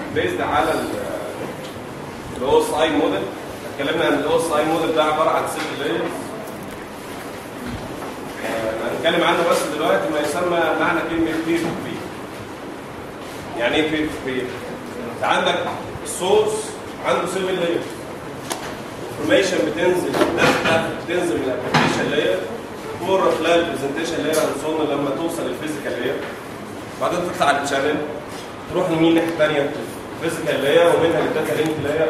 بيزد على الاو اس اي موديل اتكلمنا عن الاو اس اي موديل ده عباره عن ست لايرز هنتكلم عنه بس دلوقتي ما يسمى معنى كلمه بير تو بير يعني ايه بير تو بير؟ انت عندك السورس عنده 7 لايرز انفورميشن بتنزل داتا بتنزل من الابلكيشن لاير تمر خلال البرزنتيشن لاير اند لما توصل للفيزيكال لاير بعدين تطلع على الشانل تروح لمين الناحيه الثانيه الفيزيكال لاير ومنها للداتا لينك لاير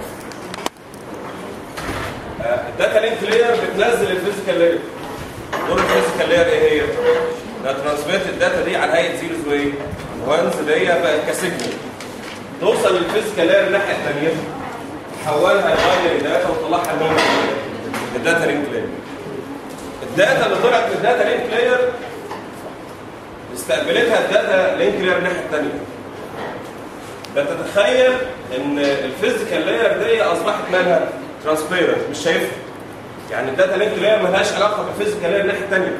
الداتا لينك لاير بتنزل الفيزيكال لاير دور الفيزيكال لاير ايه هي؟ ده ترانسميت الداتا دي على هيئه زيروز وايه؟ وانز اللي هي بقت كسيجنال توصل للفيزيكال لاير الناحيه الثانيه تحولها لباينري داتا وتطلعها لمين؟ الداتا لينك لاير الداتا اللي طلعت من الداتا لينك لاير استقبلتها الداتا لينك لاير الناحيه الثانيه ده تتخيل ان الفيزيكال لاير دي اصبحت مالها ترانسبيرنت مش شايفها يعني الداتا لينك لاير مالهاش علاقه بالفيزيكال لاير الناحيه الثانيه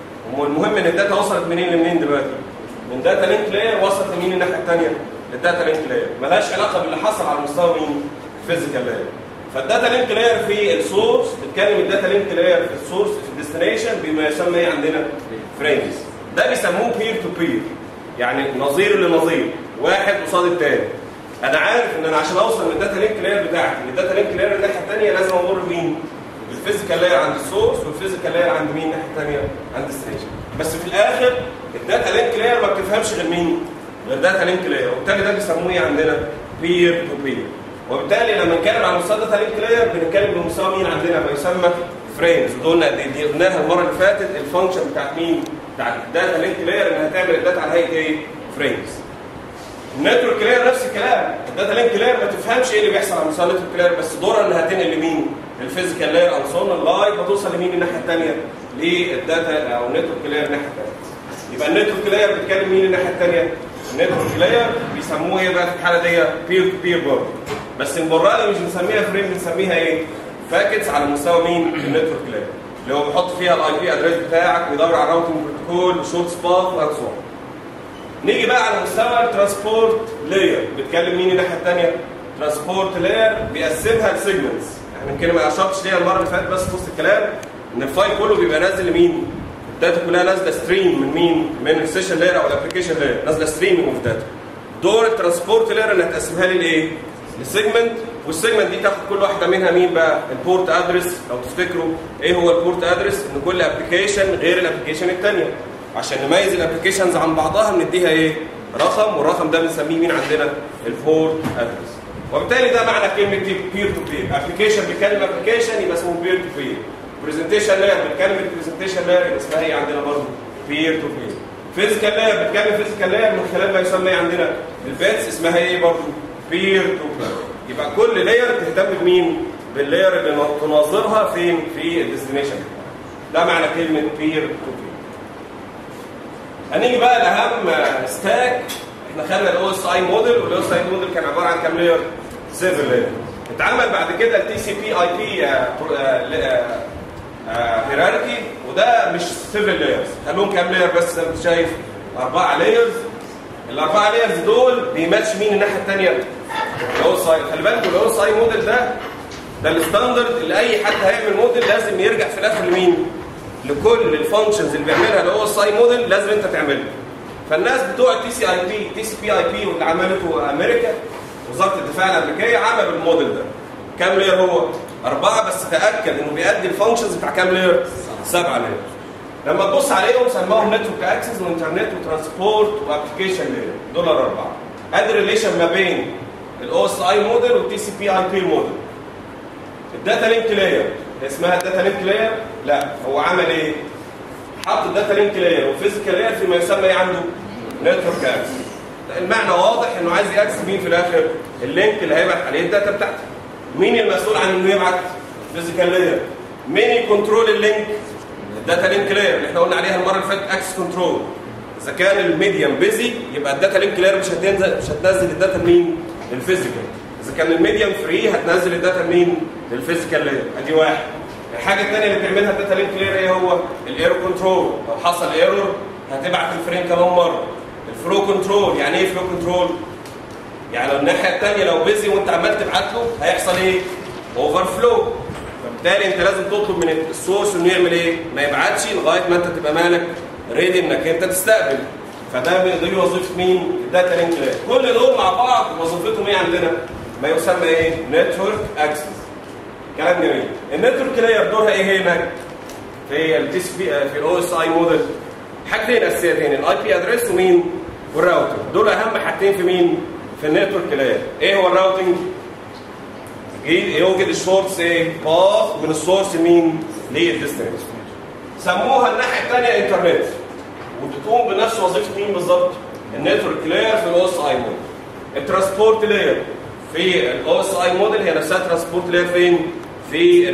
المهم ان الداتا وصلت منين لمنين دلوقتي من داتا لينك لاير وصلت لمين الناحيه الثانيه للداتا لينك لاير مالهاش علاقه باللي حصل على مستوى مين الفيزيكال لاير فالداتا لينك لاير في السورس بتكلم الداتا لينك لاير في السورس في الديستنيشن بما يسمى ايه عندنا فريمز ده بيسموه بير تو بير يعني نظير لنظير واحد قصاد الثاني انا عارف ان انا عشان اوصل من الداتا لينك لاير بتاعتي للداتا لينك لاير الناحيه الثانيه لازم امر بمين الفيزيكال لاير عند السورس والفيزيكال لاير عند مين الناحيه الثانيه عند الديستنيشن بس في الاخر الداتا لينك لاير ما بتفهمش غير مين غير داتا لينك لاير وبالتالي ده بيسموه ايه عندنا بير تو بير وبالتالي لما نتكلم عن مستوى داتا لينك لاير بنتكلم بمستوى مين عندنا ما يسمى فريمز ودول دي قلناها المره اللي فاتت الفانكشن بتاعت مين؟ بتاعت الداتا لينك لاير انها تعمل الداتا على هيئه ايه؟ فريمز. النتورك لاير نفس الكلام، الداتا لينك لاير ما تفهمش ايه اللي بيحصل على مستوى النتورك لاير بس دورها انها تنقل لمين؟ الفيزيكال لاير او صون لغايه ما توصل لمين الناحيه الثانيه؟ للداتا او النتورك لاير الناحيه الثانيه. يبقى النتورك لاير بتكلم مين الناحيه الثانيه؟ النتورك لاير بيسموه ايه بقى في الحاله دي؟ بير تو بير برضه. بس المره دي مش بنسميها فريم بنسميها ايه؟ باكيتس على مستوى مين؟ النتورك لاير. اللي هو بيحط فيها الاي بي ادريس بتاعك ويدور على الراوتنج بروتوكول وشورت سباث وهكذا. نيجي بقى على مستوى الترانسبورت لاير بتكلم مين الناحيه الثانيه؟ ترانسبورت لاير بيقسمها لسيجمنتس احنا يمكن ما اشرتش ليها المره اللي فاتت بس في وسط الكلام ان الفايل كله بيبقى نازل لمين؟ الداتا كلها نازله ستريم من مين؟ من السيشن لاير او الابلكيشن لاير نازله ستريمنج اوف داتا. دور الترانسبورت لاير انها تقسمها لي لايه؟ لسيجمنت والسيجمنت دي تاخد كل واحده منها مين بقى؟ البورت ادرس لو تفتكروا ايه هو البورت ادرس؟ ان كل ابلكيشن غير الابلكيشن الثانيه. عشان نميز الابلكيشنز عن بعضها بنديها ايه؟ رقم والرقم ده بنسميه مين عندنا؟ البورت ادرس. وبالتالي ده معنى كلمه بير تو بير، ابلكيشن بيكلم ابلكيشن يبقى اسمه بير تو بير. برزنتيشن لاير بتكلم البرزنتيشن لاير يبقى اسمها ايه عندنا برضه؟ بير تو بير. فيزيكال لاير بتكلم فيزيكال لاير من خلال ما يسمى ايه عندنا؟ البيتس اسمها ايه برضه؟ بير تو بير. يبقى كل لاير تهتم بمين؟ باللاير اللي تناظرها فين؟ في الديستنيشن. ده معنى كلمه بير تو بير. هنيجي بقى لاهم ستاك احنا خدنا الاو اس اي موديل والاو اس اي موديل كان عباره عن كام لاير؟ 7 لاير. اتعمل بعد كده التي سي بي اي بي هيراركي وده مش 7 لايرز خلوهم كام لاير بس زي ما انت شايف اربعه لايرز الاربعه لايرز دول بيماتش مين الناحيه الثانيه؟ الاو اس اي خلي بالكم الاو اس اي موديل ده ده الستاندرد اللي اي حد هيعمل موديل لازم يرجع في الاخر لمين؟ لكل الفانكشنز اللي بيعملها الاو اس اي موديل لازم انت تعملها فالناس بتوع التي سي اي بي تي سي بي اي بي واللي عملته امريكا وزاره الدفاع الامريكيه عملوا الموديل ده كام لاير هو؟ أربعة بس تأكد إنه بيأدي الفانكشنز بتاع كام لاير؟ سبعة لاير. لما تبص عليهم سماهم نتورك اكسس وانترنت وترانسبورت وابلكيشن لاير دول الأربعة. أدي الريليشن ما بين الاو اس اي موديل والتي سي بي اي بي موديل. الداتا لينك لاير اسمها الداتا لينك لاير؟ لا هو عمل ايه؟ حط الداتا لينك لاير والفيزيكال لاير فيما يسمى ايه عنده؟ نتورك اكسس. المعنى واضح انه عايز ياكسس مين في الاخر؟ اللينك اللي هيبعت عليه الداتا بتاعته. مين المسؤول عن انه يبعت فيزيكال لاير مين يكنترول اللينك الداتا لينك لاير اللي احنا قلنا عليها المره اللي فاتت اكسس كنترول اذا كان الميديم بيزي يبقى الداتا لينك لاير مش هتنزل مش هتنزل الداتا لمين للفيزيكال اذا كان الميديم فري هتنزل الداتا لمين للفيزيكال لاير ادي واحد الحاجه الثانيه اللي بتعملها الداتا لينك لاير ايه هو الايرور كنترول لو حصل ايرور هتبعت الفريم كمان مره الفلو كنترول يعني ايه فلو كنترول يعني لو الناحيه الثانيه لو بيزي وانت عمال تبعت له هيحصل ايه اوفر فلو فبالتالي انت لازم تطلب من السورس انه يعمل ايه ما يبعتش لغايه ما انت تبقى مالك ريدي انك انت تستقبل فده دي وظيفه مين الداتا لينك كل دول مع بعض وظيفتهم ايه عندنا ما يسمى ايه نتورك اكسس كلام جميل النتورك لاير دورها ايه هنا في الدي سي بي في الاو اس اي موديل حاجتين اساسيتين الاي بي ادريس ومين والراوتر دول اهم حاجتين في مين في النتورك لاير ايه هو الراوتنج يوجد الشورتس ايه باث من السورس مين للديستنس سموها الناحيه الثانيه انترنت وبتقوم بنفس وظيفه مين بالظبط النتورك لاير في الاو اس اي موديل الترانسبورت لاير في الاو اس اي موديل هي نفسها ترانسبورت لاير فين في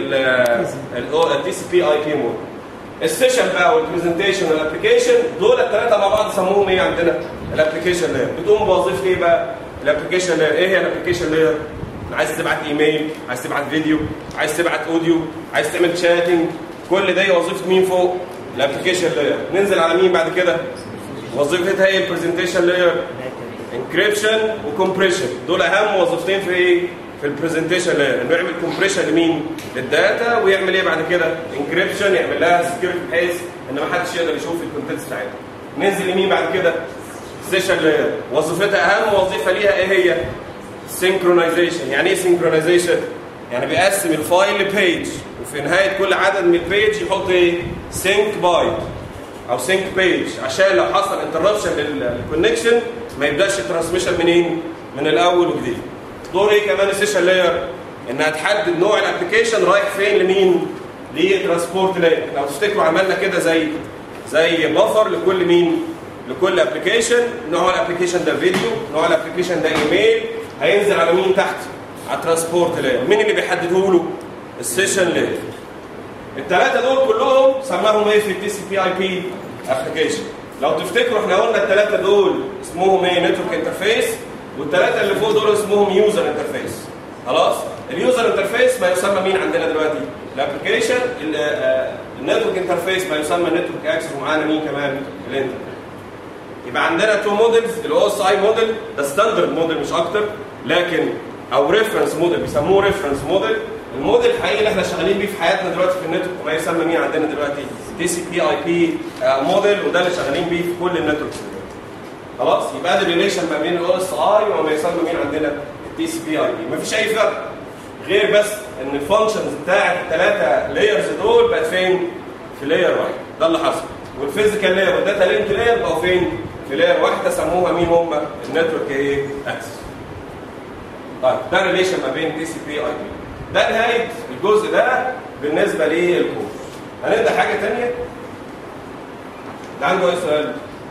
الدي سي بي اي بي موديل السيشن بقى والبرزنتيشن والابلكيشن دول الثلاثه مع بعض سموهم ايه عندنا الابلكيشن لاير بتقوم بوظيفه ايه بقى الابلكيشن لاير ايه هي الابلكيشن لاير عايز تبعت ايميل عايز تبعت فيديو عايز تبعت اوديو عايز تعمل شاتنج كل ده وظيفه مين فوق الابلكيشن لاير ننزل على مين بعد كده وظيفتها ايه البرزنتيشن لاير انكريبشن وكمبريشن دول اهم وظيفتين في ايه في البرزنتيشن لاير انه يعمل كومبريشن لمين للداتا ويعمل ايه بعد كده انكريبشن يعمل لها سكيورتي بحيث ان ما حدش يقدر يشوف الكونتنتس بتاعتها ننزل لمين بعد كده سيشن لاير وظيفتها اهم وظيفه ليها ايه هي سينكرونايزيشن يعني ايه سينكرونايزيشن يعني بيقسم الفايل لبيج وفي نهايه كل عدد من البيج يحط ايه سينك بايت او سينك بيج عشان لو حصل انتربشن للكونكشن ما يبداش الترانسميشن منين من الاول وجديد دور ايه كمان السيشن لاير انها تحدد نوع الابلكيشن رايح فين لمين لترانسبورت لاير لو تفتكروا عملنا كده زي زي بفر لكل مين لكل ابلكيشن نوع الابلكيشن ده فيديو نوع الابلكيشن ده ايميل هينزل على مين تحت على الترانسبورت لاير مين اللي بيحدده له السيشن لاير الثلاثه دول كلهم سماهم ايه في التي سي بي اي بي ابلكيشن لو تفتكروا احنا قلنا الثلاثه دول اسمهم ايه نتورك انترفيس والثلاثه اللي فوق دول اسمهم يوزر انترفيس خلاص اليوزر انترفيس ما يسمى مين عندنا دلوقتي الابلكيشن النتورك انترفيس ما يسمى نتورك اكسس ومعانا مين كمان الانترنت يبقى عندنا تو موديلز الاو اس اي موديل ده ستاندرد موديل مش اكتر لكن او ريفرنس موديل بيسموه ريفرنس موديل الموديل الحقيقي اللي احنا شغالين بيه في حياتنا دلوقتي في النتورك ما يسمى مين عندنا دلوقتي تي سي بي اي بي موديل وده اللي شغالين بيه في كل النتوركس خلاص يبقى ده ريليشن ما بين الاو اس اي وما يسمى مين عندنا التي سي بي اي بي مفيش اي فرق غير بس ان الفانكشنز بتاعت الثلاثه لايرز دول بقت فين؟ في لاير واحد ده اللي حصل والفيزيكال لاير والداتا لينك لاير بقوا فين؟ في لاير واحده سموها مين هم؟ النتورك ايه؟ اكسس طيب ده ريليشن ما بين تي سي بي اي بي ده نهايه الجزء ده بالنسبه للكورس هنبدا حاجه ثانيه ده عنده اي سؤال؟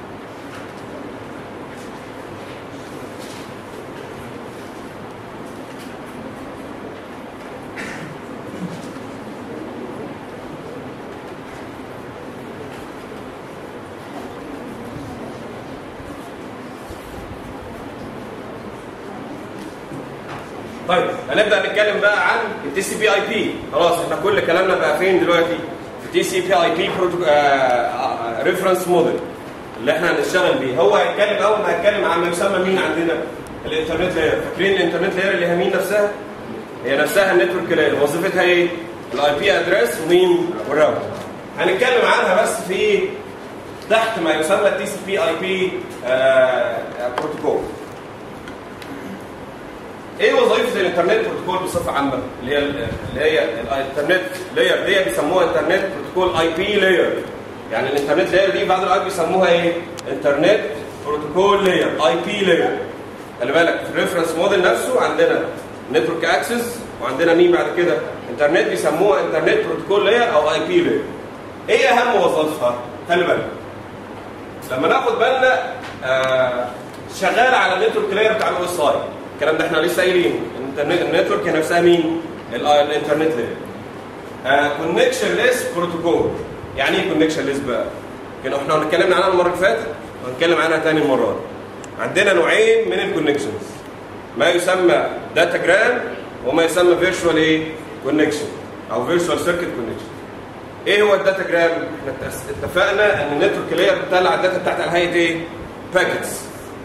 طيب هنبدا نتكلم بقى عن التي سي بي اي بي خلاص احنا كل كلامنا بقى فين دلوقتي في تي سي بي اي بي ريفرنس موديل اللي احنا هنشتغل بيه هو هيتكلم اول ما هيتكلم عن ما يسمى مين عندنا الانترنت لاير فاكرين الانترنت لاير اللي هي مين نفسها هي نفسها النتورك لاير وظيفتها ايه الاي بي ادريس ومين والراوتر هنتكلم عنها بس في تحت ما يسمى التي سي بي اي بي بروتوكول ايه وظيفه الانترنت بروتوكول بصفه عامه اللي هي اللي هي الانترنت لاير دي بيسموها انترنت بروتوكول اي بي لاير يعني الانترنت لاير دي بعض الاوقات بيسموها ايه انترنت بروتوكول لاير اي بي لاير خلي بالك في الريفرنس موديل نفسه عندنا نتورك اكسس وعندنا مين بعد كده انترنت بيسموها انترنت بروتوكول لاير او اي بي لاير ايه اهم وظائفها خلي بالك لما ناخد بالنا آه شغال على النتورك لاير بتاع الاو اس اي الكلام ده احنا لسه قايلين النتورك نفسها مين الانترنت لاير كونكشن ليس بروتوكول يعني ايه كونكشن ليس بقى كنا احنا اتكلمنا عنها المره اللي فاتت وهنتكلم عنها تاني المره دي عندنا نوعين من الكونكشنز ما يسمى داتا جرام وما يسمى فيرتشوال ايه كونكشن او فيرتشوال سيركت كونكشن ايه هو الداتا جرام احنا اتفقنا ان النتورك لاير بتطلع الداتا بتاعت على هيئه ايه باكيتس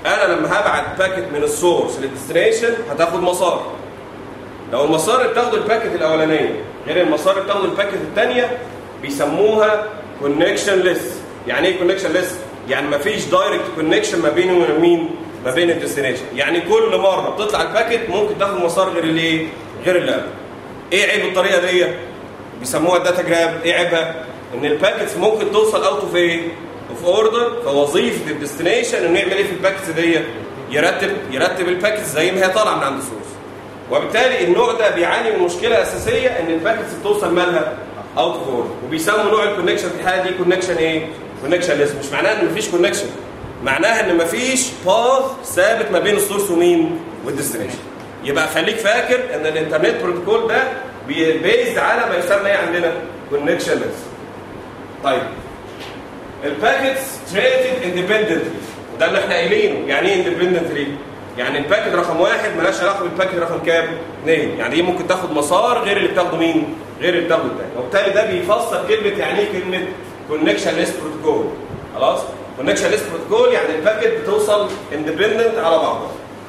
انا لما هبعت باكت من السورس للديستنيشن هتاخد مسار لو المسار اللي بتاخده الباكت الاولانيه غير المسار اللي بتاخده الباكت الثانيه بيسموها كونكشن ليس يعني ايه كونكشن ليس يعني ما فيش دايركت كونكشن ما بينه وما مين ما بين الديستنيشن يعني كل مره بتطلع الباكت ممكن تاخد مسار غير الايه غير اللي قبل ايه عيب الطريقه دي بيسموها الداتا جراب ايه عيبها ان الباكتس ممكن توصل اوت اوف ايه اوف اوردر فوظيفه الديستنيشن انه يعمل ايه في الباكتس دي يرتب يرتب الباكتس زي ما هي طالعه من عند السورس وبالتالي النوع ده بيعاني من مشكله اساسيه ان الباكتس بتوصل مالها اوت اوف اوردر وبيسموا نوع الكونكشن في الحاله دي كونكشن ايه كونكشن ليس مش معناها ان مفيش كونكشن معناها ان مفيش باث ثابت ما بين السورس ومين والديستنيشن يبقى خليك فاكر ان الانترنت بروتوكول ده بيزد على ما يسمى ايه عندنا كونكشن ليس طيب الباكيتس تريتد اندبندنتلي وده اللي احنا قايلينه يعني ايه اندبندنتلي يعني الباكيت رقم واحد مالهاش علاقه بالباكيت رقم كام؟ اثنين يعني دي ممكن تاخد مسار غير اللي بتاخده مين؟ غير اللي بتاخده الثاني وبالتالي ده بيفسر كلمه يعني ايه كلمه كونكشن ليس بروتوكول خلاص؟ كونكشن ليس بروتوكول يعني الباكيت بتوصل اندبندنت على بعضها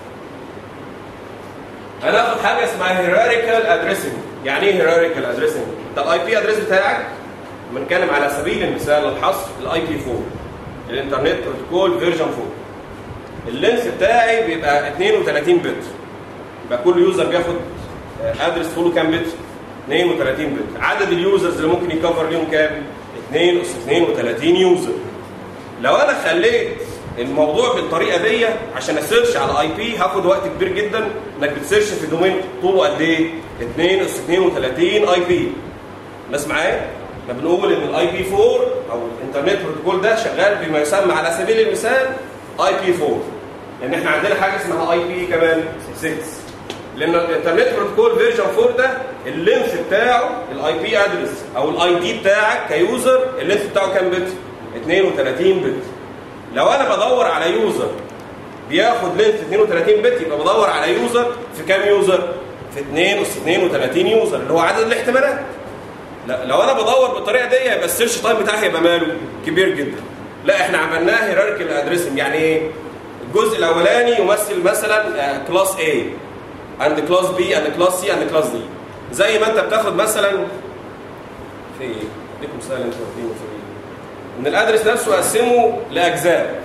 هناخد حاجه اسمها هيراريكال ادريسنج يعني ايه هيراريكال ادريسنج؟ ده الاي بي ادريس بتاعك بنتكلم على سبيل المثال للحصر الاي بي 4 الانترنت بروتوكول فيرجن 4 اللينس بتاعي بيبقى 32 بت يبقى كل يوزر بياخد ادرس طوله كام بت 32 بت عدد اليوزرز اللي ممكن يكفر ليهم كام 2 اس 32 يوزر لو انا خليت الموضوع بالطريقه دي عشان اسيرش على اي بي هاخد وقت كبير جدا انك بتسيرش في دومين طوله قد ايه 2 اس 32 اي بي الناس معايا احنا بنقول ان الاي بي 4 او الانترنت بروتوكول ده شغال بما يسمى على سبيل المثال اي بي 4 لان احنا عندنا حاجه اسمها اي بي كمان 6 لان الانترنت بروتوكول فيرجن 4 ده اللينث بتاعه الاي بي ادرس او الاي دي بتاعك كيوزر اللينث بتاعه كام بت 32 بت لو انا بدور على يوزر بياخد لينث 32 بت يبقى بدور على يوزر في كام يوزر في 2 اس 32 يوزر اللي هو عدد الاحتمالات لا لو انا بدور بالطريقه دي يبقى السيرش تايم بتاعي هيبقى ماله كبير جدا لا احنا عملناه هيراركال ادريسنج يعني ايه الجزء الاولاني يمثل مثلا كلاس A عند كلاس B عند كلاس C عند كلاس D زي ما انت بتاخد مثلا في ايه اديكم مثال انتوا واخدينه في ايه ان الادرس نفسه اقسمه لاجزاء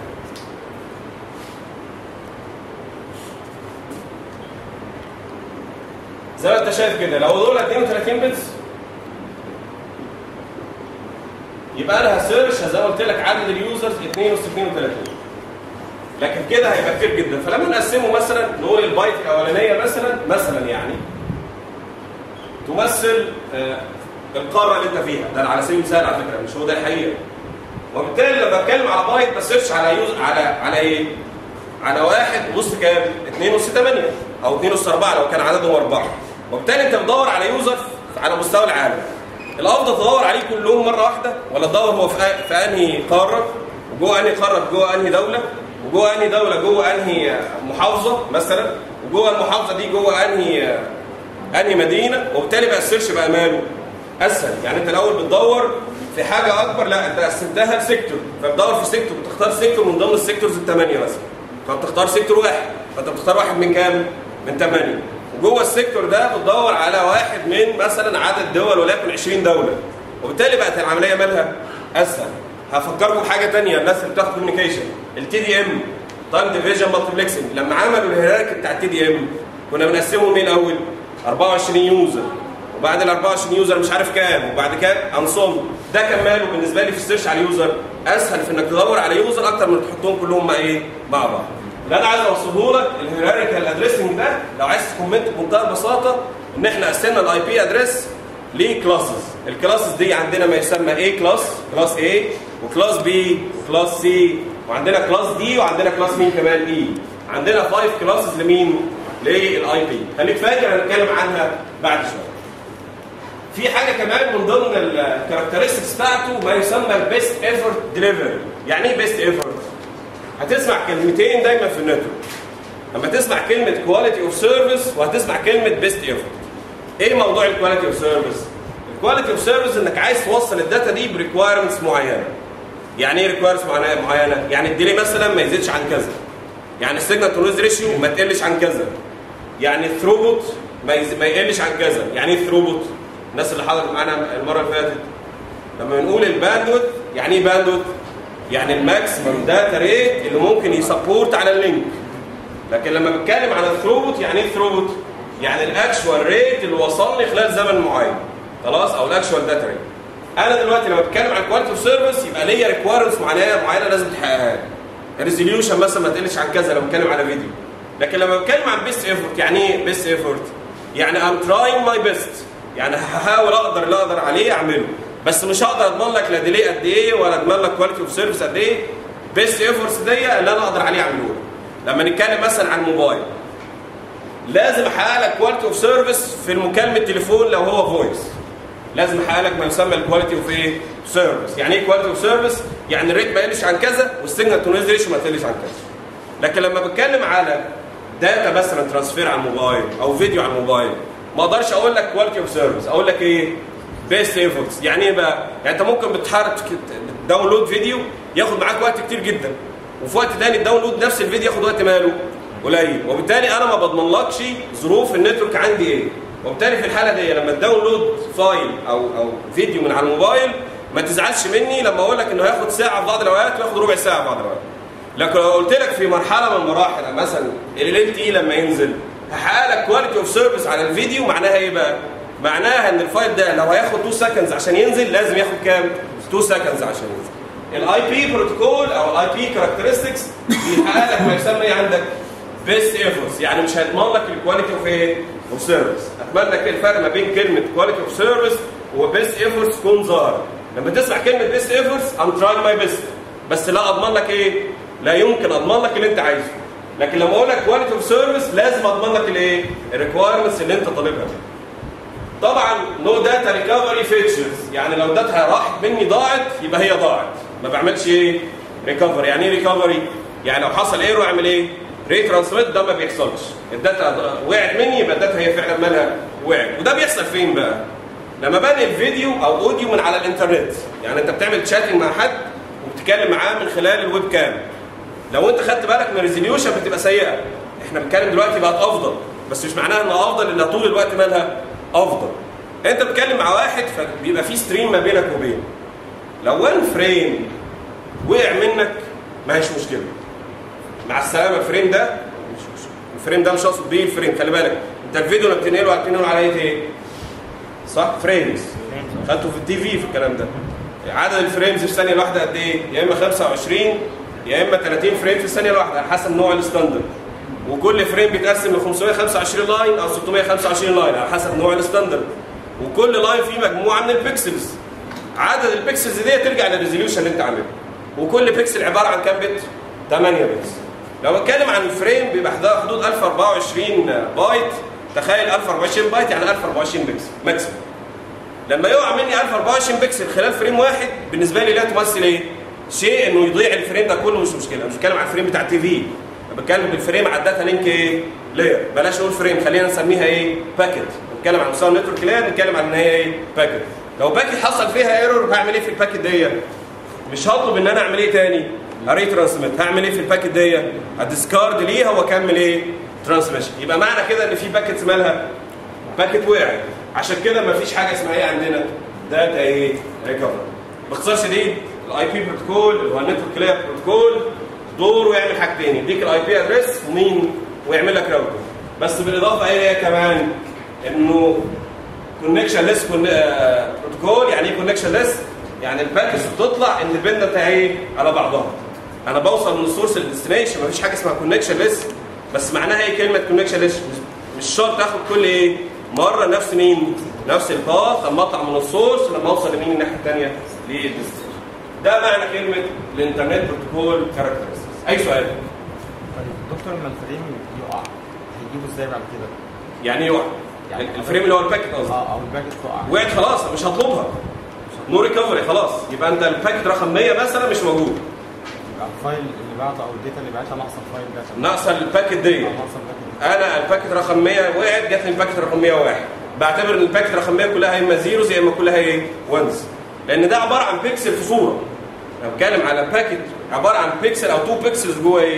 زي ما انت شايف كده لو دول 32 بتس يبقى انا هسيرش زي ما قلت لك عدد اليوزرز 2 اس 32 لكن كده هيبقى كتير جدا فلما نقسمه مثلا نقول البايت الاولانيه مثلا مثلا يعني تمثل آه القاره اللي انت فيها ده على سبيل المثال على فكره مش هو ده الحقيقه وبالتالي لما بتكلم على بايت بسيرش على يوز على على ايه؟ على واحد نص كام؟ 2 نص 8 او 2 نص 4 لو كان عددهم 4 وبالتالي انت بتدور على يوزر على مستوى العالم الافضل تدور عليه كلهم مره واحده ولا تدور هو في, في انهي قاره وجوه انهي قاره جوه انهي دوله وجوه انهي دوله جوه انهي محافظه مثلا وجوه المحافظه دي جوه انهي انهي مدينه وبالتالي بقى السيرش بقى ماله اسهل يعني انت الاول بتدور في حاجه اكبر لا انت قسمتها لسيكتور فبتدور في سيكتور بتختار سيكتور من ضمن السيكتورز الثمانيه مثلا فبتختار سيكتور واحد فانت بتختار واحد من كام؟ من ثمانيه وجوه السيكتور ده بتدور على واحد من مثلا عدد دول وليكن 20 دوله وبالتالي بقت العمليه مالها اسهل هفكركم بحاجه ثانيه الناس اللي بتاخد كوميونيكيشن التي دي ام تايم ديفيجن مالتيبلكسنج لما عملوا الهيراركي بتاع التي دي ام كنا بنقسمهم ايه الاول 24 يوزر وبعد ال 24 يوزر مش عارف كام وبعد كده انصم ده كان ماله بالنسبه لي في السيرش على اليوزر اسهل في انك تدور على يوزر اكتر من تحطهم كلهم مع ايه مع بعض اللي انا عايز اوصله لك الهيراريكال ادريسنج ده لو عايز تكومنت بمنتهى البساطه ان احنا قسمنا الاي بي ادريس لكلاسز الكلاسز دي عندنا ما يسمى اي كلاس كلاس A وكلاس B وكلاس C وعندنا كلاس دي وعندنا كلاس مين كمان اي عندنا 5 كلاسز لمين للاي بي خليك فاكر هنتكلم عنها بعد شويه في حاجه كمان من ضمن الكاركترستكس بتاعته ما يسمى البيست ايفورت ديليفري يعني ايه بيست ايفورت هتسمع كلمتين دايما في النتورك لما تسمع كلمه كواليتي اوف سيرفيس وهتسمع كلمه بيست ايفورت ايه موضوع الكواليتي اوف سيرفيس الكواليتي اوف سيرفيس انك عايز توصل الداتا دي بريكوايرمنتس معينه يعني ايه ريكوايرمنتس معينه يعني الديلي مثلا ما يزيدش عن كذا يعني السيجنال تو نويز ريشيو ما تقلش عن كذا يعني الثروبوت ما, يز... ما يقلش عن كذا يعني ايه الثروبوت الناس اللي حضرت معانا المره اللي فاتت لما بنقول الباندوث يعني ايه باندوث يعني الماكسيمم داتا ريت اللي ممكن يسبورت على اللينك لكن لما بتكلم عن الثروبوت يعني ايه الثروبوت يعني الاكشوال ريت اللي وصل لي خلال زمن معين خلاص او الاكشوال داتا ريت انا دلوقتي لما بتكلم عن كواليتي اوف سيرفيس يبقى ليا ريكويرمنتس معينه معينه لازم تحققها الريزوليوشن مثلا ما تقلش عن كذا لو بتكلم على فيديو لكن لما بتكلم عن بيست ايفورت يعني ايه بيست ايفورت يعني ام تراينج ماي بيست يعني هحاول اقدر اللي اقدر عليه اعمله بس مش هقدر اضمن لك لا ديلي قد ايه ولا اضمن لك كواليتي اوف سيرفيس قد ايه بيست ايفورتس دي اللي انا اقدر عليه اعمله لما نتكلم مثلا عن موبايل لازم احقق لك كواليتي اوف سيرفيس في المكالمه التليفون لو هو فويس لازم احقق لك ما يسمى الكواليتي اوف ايه سيرفيس يعني ايه كواليتي اوف سيرفيس يعني الريت ما يقلش عن كذا والسيجنال تو نويز ريشيو ما تقلش عن كذا لكن لما بتكلم على داتا مثلا ترانسفير على الموبايل او فيديو على الموبايل ما اقدرش اقول لك كواليتي اوف سيرفيس اقول لك ايه بيست ايفورتس يعني ايه بقى يعني انت ممكن بتحرك داونلود فيديو ياخد معاك وقت كتير جدا وفي وقت تاني الداونلود نفس الفيديو ياخد وقت ماله قليل وبالتالي انا ما بضمنلكش ظروف النتورك عندي ايه وبالتالي في الحاله دي لما تداونلود فايل او او فيديو من على الموبايل ما تزعلش مني لما اقول لك انه هياخد ساعه في بعض الاوقات وياخد ربع ساعه في بعض الاوقات لكن لو قلت لك في مرحله من المراحل مثلا ال تي لما ينزل هحقق لك كواليتي اوف سيرفيس على الفيديو معناها ايه بقى؟ معناها ان الفايل ده لو هياخد 2 سكندز عشان ينزل لازم ياخد كام؟ 2 سكندز عشان ينزل. الاي بي بروتوكول او الاي بي كاركترستكس بيحقق لك ما يسمى ايه عندك؟ بيست ايفورتس يعني مش هيضمن لك الكواليتي اوف ايه؟ اوف سيرفيس. اتمنى لك الفرق ما بين كلمه كواليتي اوف سيرفيس وبيست ايفورتس تكون ظاهره. لما تسمع كلمه بيست ايفورتس ام تراينج ماي بيست بس لا اضمن لك ايه؟ لا يمكن اضمن لك اللي انت عايزه. لكن لما اقول لك كواليتي اوف سيرفيس لازم اضمن لك الايه؟ الريكوايرمنتس اللي انت طالبها. طبعا نو داتا ريكفري فيتشرز يعني لو داتا راحت مني ضاعت يبقى هي ضاعت ما بعملش ايه؟ ريكفري يعني ايه ريكفري؟ يعني لو حصل ايرو اعمل ايه؟ ري ترانسميت ده ما بيحصلش الداتا وقعت مني يبقى الداتا هي فعلا مالها وقعت وده بيحصل فين بقى؟ لما بنقل فيديو او اوديو من على الانترنت يعني انت بتعمل تشاتنج مع حد وبتتكلم معاه من خلال الويب كام لو انت خدت بالك من الريزوليوشن بتبقى سيئه احنا بنتكلم دلوقتي بقت افضل بس مش معناها انها افضل انها طول الوقت مالها افضل انت بتتكلم مع واحد فبيبقى في ستريم ما بينك وبينه لو وان فريم وقع منك ما هيش مشكله مع السلامه الفريم ده الفريم ده مش اقصد بيه الفريم خلي بالك انت الفيديو اللي بتنقله بتنقله على ايه صح فريمز خدته في التي في في الكلام ده عدد الفريمز في الثانيه الواحده قد ايه يا اما 25 يا اما 30 فريم في الثانيه الواحده على حسب نوع الستاندرد وكل فريم بيتقسم ل 525 لاين او 625 لاين على حسب نوع الستاندرد وكل لاين فيه مجموعه من البكسلز عدد البكسلز دي ترجع للريزوليوشن اللي انت عامله وكل بكسل عباره عن كام بت 8 بت لو اتكلم عن الفريم بيبقى حدود 1024 بايت تخيل 1024 بايت يعني 1024 بكسل ماكسيموم لما يقع مني 1024 بكسل خلال فريم واحد بالنسبه لي لا تمثل ايه؟ شيء انه يضيع الفريم ده كله مش مشكله مش بتكلم عن الفريم بتاع التي في بتكلم بالفريم على الداتا لينك ايه؟ لاير بلاش نقول فريم خلينا نسميها ايه؟ باكيت نتكلم عن مستوى النتورك لاير نتكلم عن ان هي ايه؟ باكيت لو باكيت حصل فيها ايرور هعمل ايه في الباكيت دي؟ مش هطلب ان انا اعمل ايه تاني؟ اري ترانسميت هعمل ايه في الباكيت دي؟ هديسكارد ليها واكمل ايه؟ ترانسميشن يبقى معنى كده ان في باكيتس مالها باكيت وقع عشان كده مفيش حاجه اسمها ايه عندنا؟ داتا ايه؟ ريكفري باختصار شديد الاي بي بروتوكول اللي هو النتورك لاير بروتوكول دوره يعمل حاجتين يديك الاي بي ادريس ومين ويعمل لك راوتر بس بالاضافه ايه هي كمان انه كونكشن ليس بروتوكول يعني ايه كونكشن ليس يعني الباكس بتطلع اندبندنت اهي على بعضها انا بوصل من السورس للديستنيشن مفيش حاجه اسمها كونكشن ليس بس معناها ايه كلمه كونكشن ليس مش شرط اخد كل ايه مره نفس مين نفس الباث لما اطلع من السورس لما اوصل لمين الناحيه الثانيه للديستنيشن ده معنى كلمه الانترنت بروتوكول كاركترستكس اي سؤال طيب دكتور لما الفريم يقع هيجيبه ازاي بعد كده؟ يعني ايه وقع يعني الفريم اللي هو الباكت قصدي اه او الباكت تقع وقعت خلاص مش هطلبها نو ريكفري خلاص يبقى انت الباكت رقم 100 مثلا مش موجود يبقى الفايل اللي بعته او الداتا اللي بعتها ناقصه الفايل ده ناقصه الباكت دي آه، ناقصه الباكت انا الباكت رقم 100 وقعت جات لي الباكت رقم 101 بعتبر ان الباكت رقم 100 كلها يا اما زيروز يا اما كلها ايه وانز لان ده عباره عن بيكسل في صوره انا بتكلم على باكت عباره عن بيكسل او تو بيكسلز جوه ايه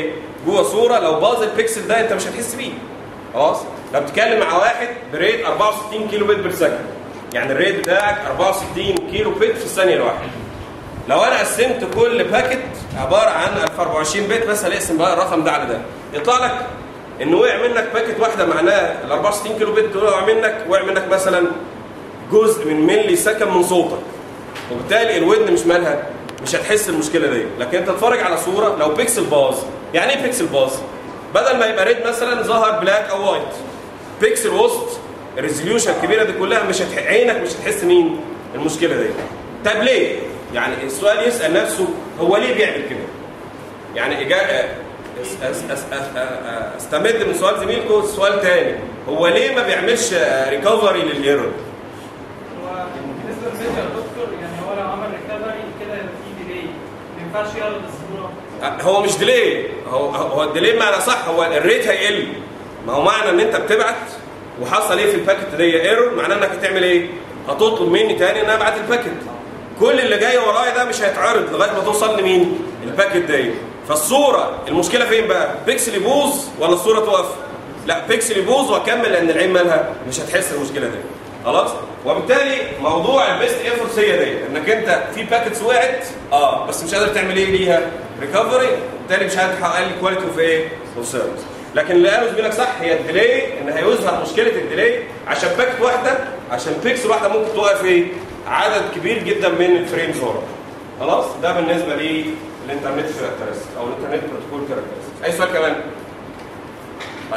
جوه صوره لو باظ البيكسل ده انت مش هتحس بيه خلاص لو بتتكلم مع واحد بريت 64 كيلو بت بير سكند يعني الريت بتاعك 64 كيلو بت في الثانيه الواحده لو انا قسمت كل باكت عباره عن 1024 بت مثلا اقسم بقى الرقم ده على ده يطلع لك ان وقع منك باكت واحده معناها ال 64 كيلو بت دول وقع منك وقع منك مثلا جزء من ملي سكند من صوتك وبالتالي الودن مش مالها مش هتحس المشكله دي لكن انت تتفرج على صوره لو بيكسل باظ يعني ايه بيكسل باظ بدل ما يبقى ريد مثلا ظهر بلاك او وايت بيكسل وسط الريزوليوشن الكبيره دي كلها مش هتح... عينك مش هتحس مين المشكله دي طب ليه يعني السؤال يسال نفسه هو ليه بيعمل كده يعني إجا... أس... أس... أس... استمد من سؤال زميلكم سؤال تاني هو ليه ما بيعملش ريكفري للايرور هو بالنسبه للفيديو يا دكتور يعني هو لو عمل ريكفري كده يبقى في ديلي ما ينفعش يعرض الصوره هو مش ديلي هو هو الديلي معنى صح هو الريت هيقل ما هو معنى ان انت بتبعت وحصل ايه في الباكت دي ايرور معناه انك هتعمل ايه؟ هتطلب مني تاني ان انا ابعت الباكت كل اللي جاي ورايا ده مش هيتعرض لغايه ما توصل لمين؟ الباكت دي فالصوره المشكله فين بقى؟ بيكسل يبوظ ولا الصوره تقف؟ لا بيكسل يبوظ واكمل لان العين مالها مش هتحس المشكله دي خلاص وبالتالي موضوع البيست ايفورتس هي دي انك انت في باكتس وقعت اه بس مش قادر تعمل ايه ليها ريكفري وبالتالي مش قادر تحقق لي كواليتي اوف ايه اوف سيرفيس لكن اللي قاله زميلك صح هي الديلي ان هيظهر مشكله الديلي عشان باكت واحده عشان بيكسل واحده ممكن توقف ايه عدد كبير جدا من الفريمز ورا خلاص ده بالنسبه للانترنت كاركترستيك او الانترنت بروتوكول كاركترستيك اي سؤال كمان طيب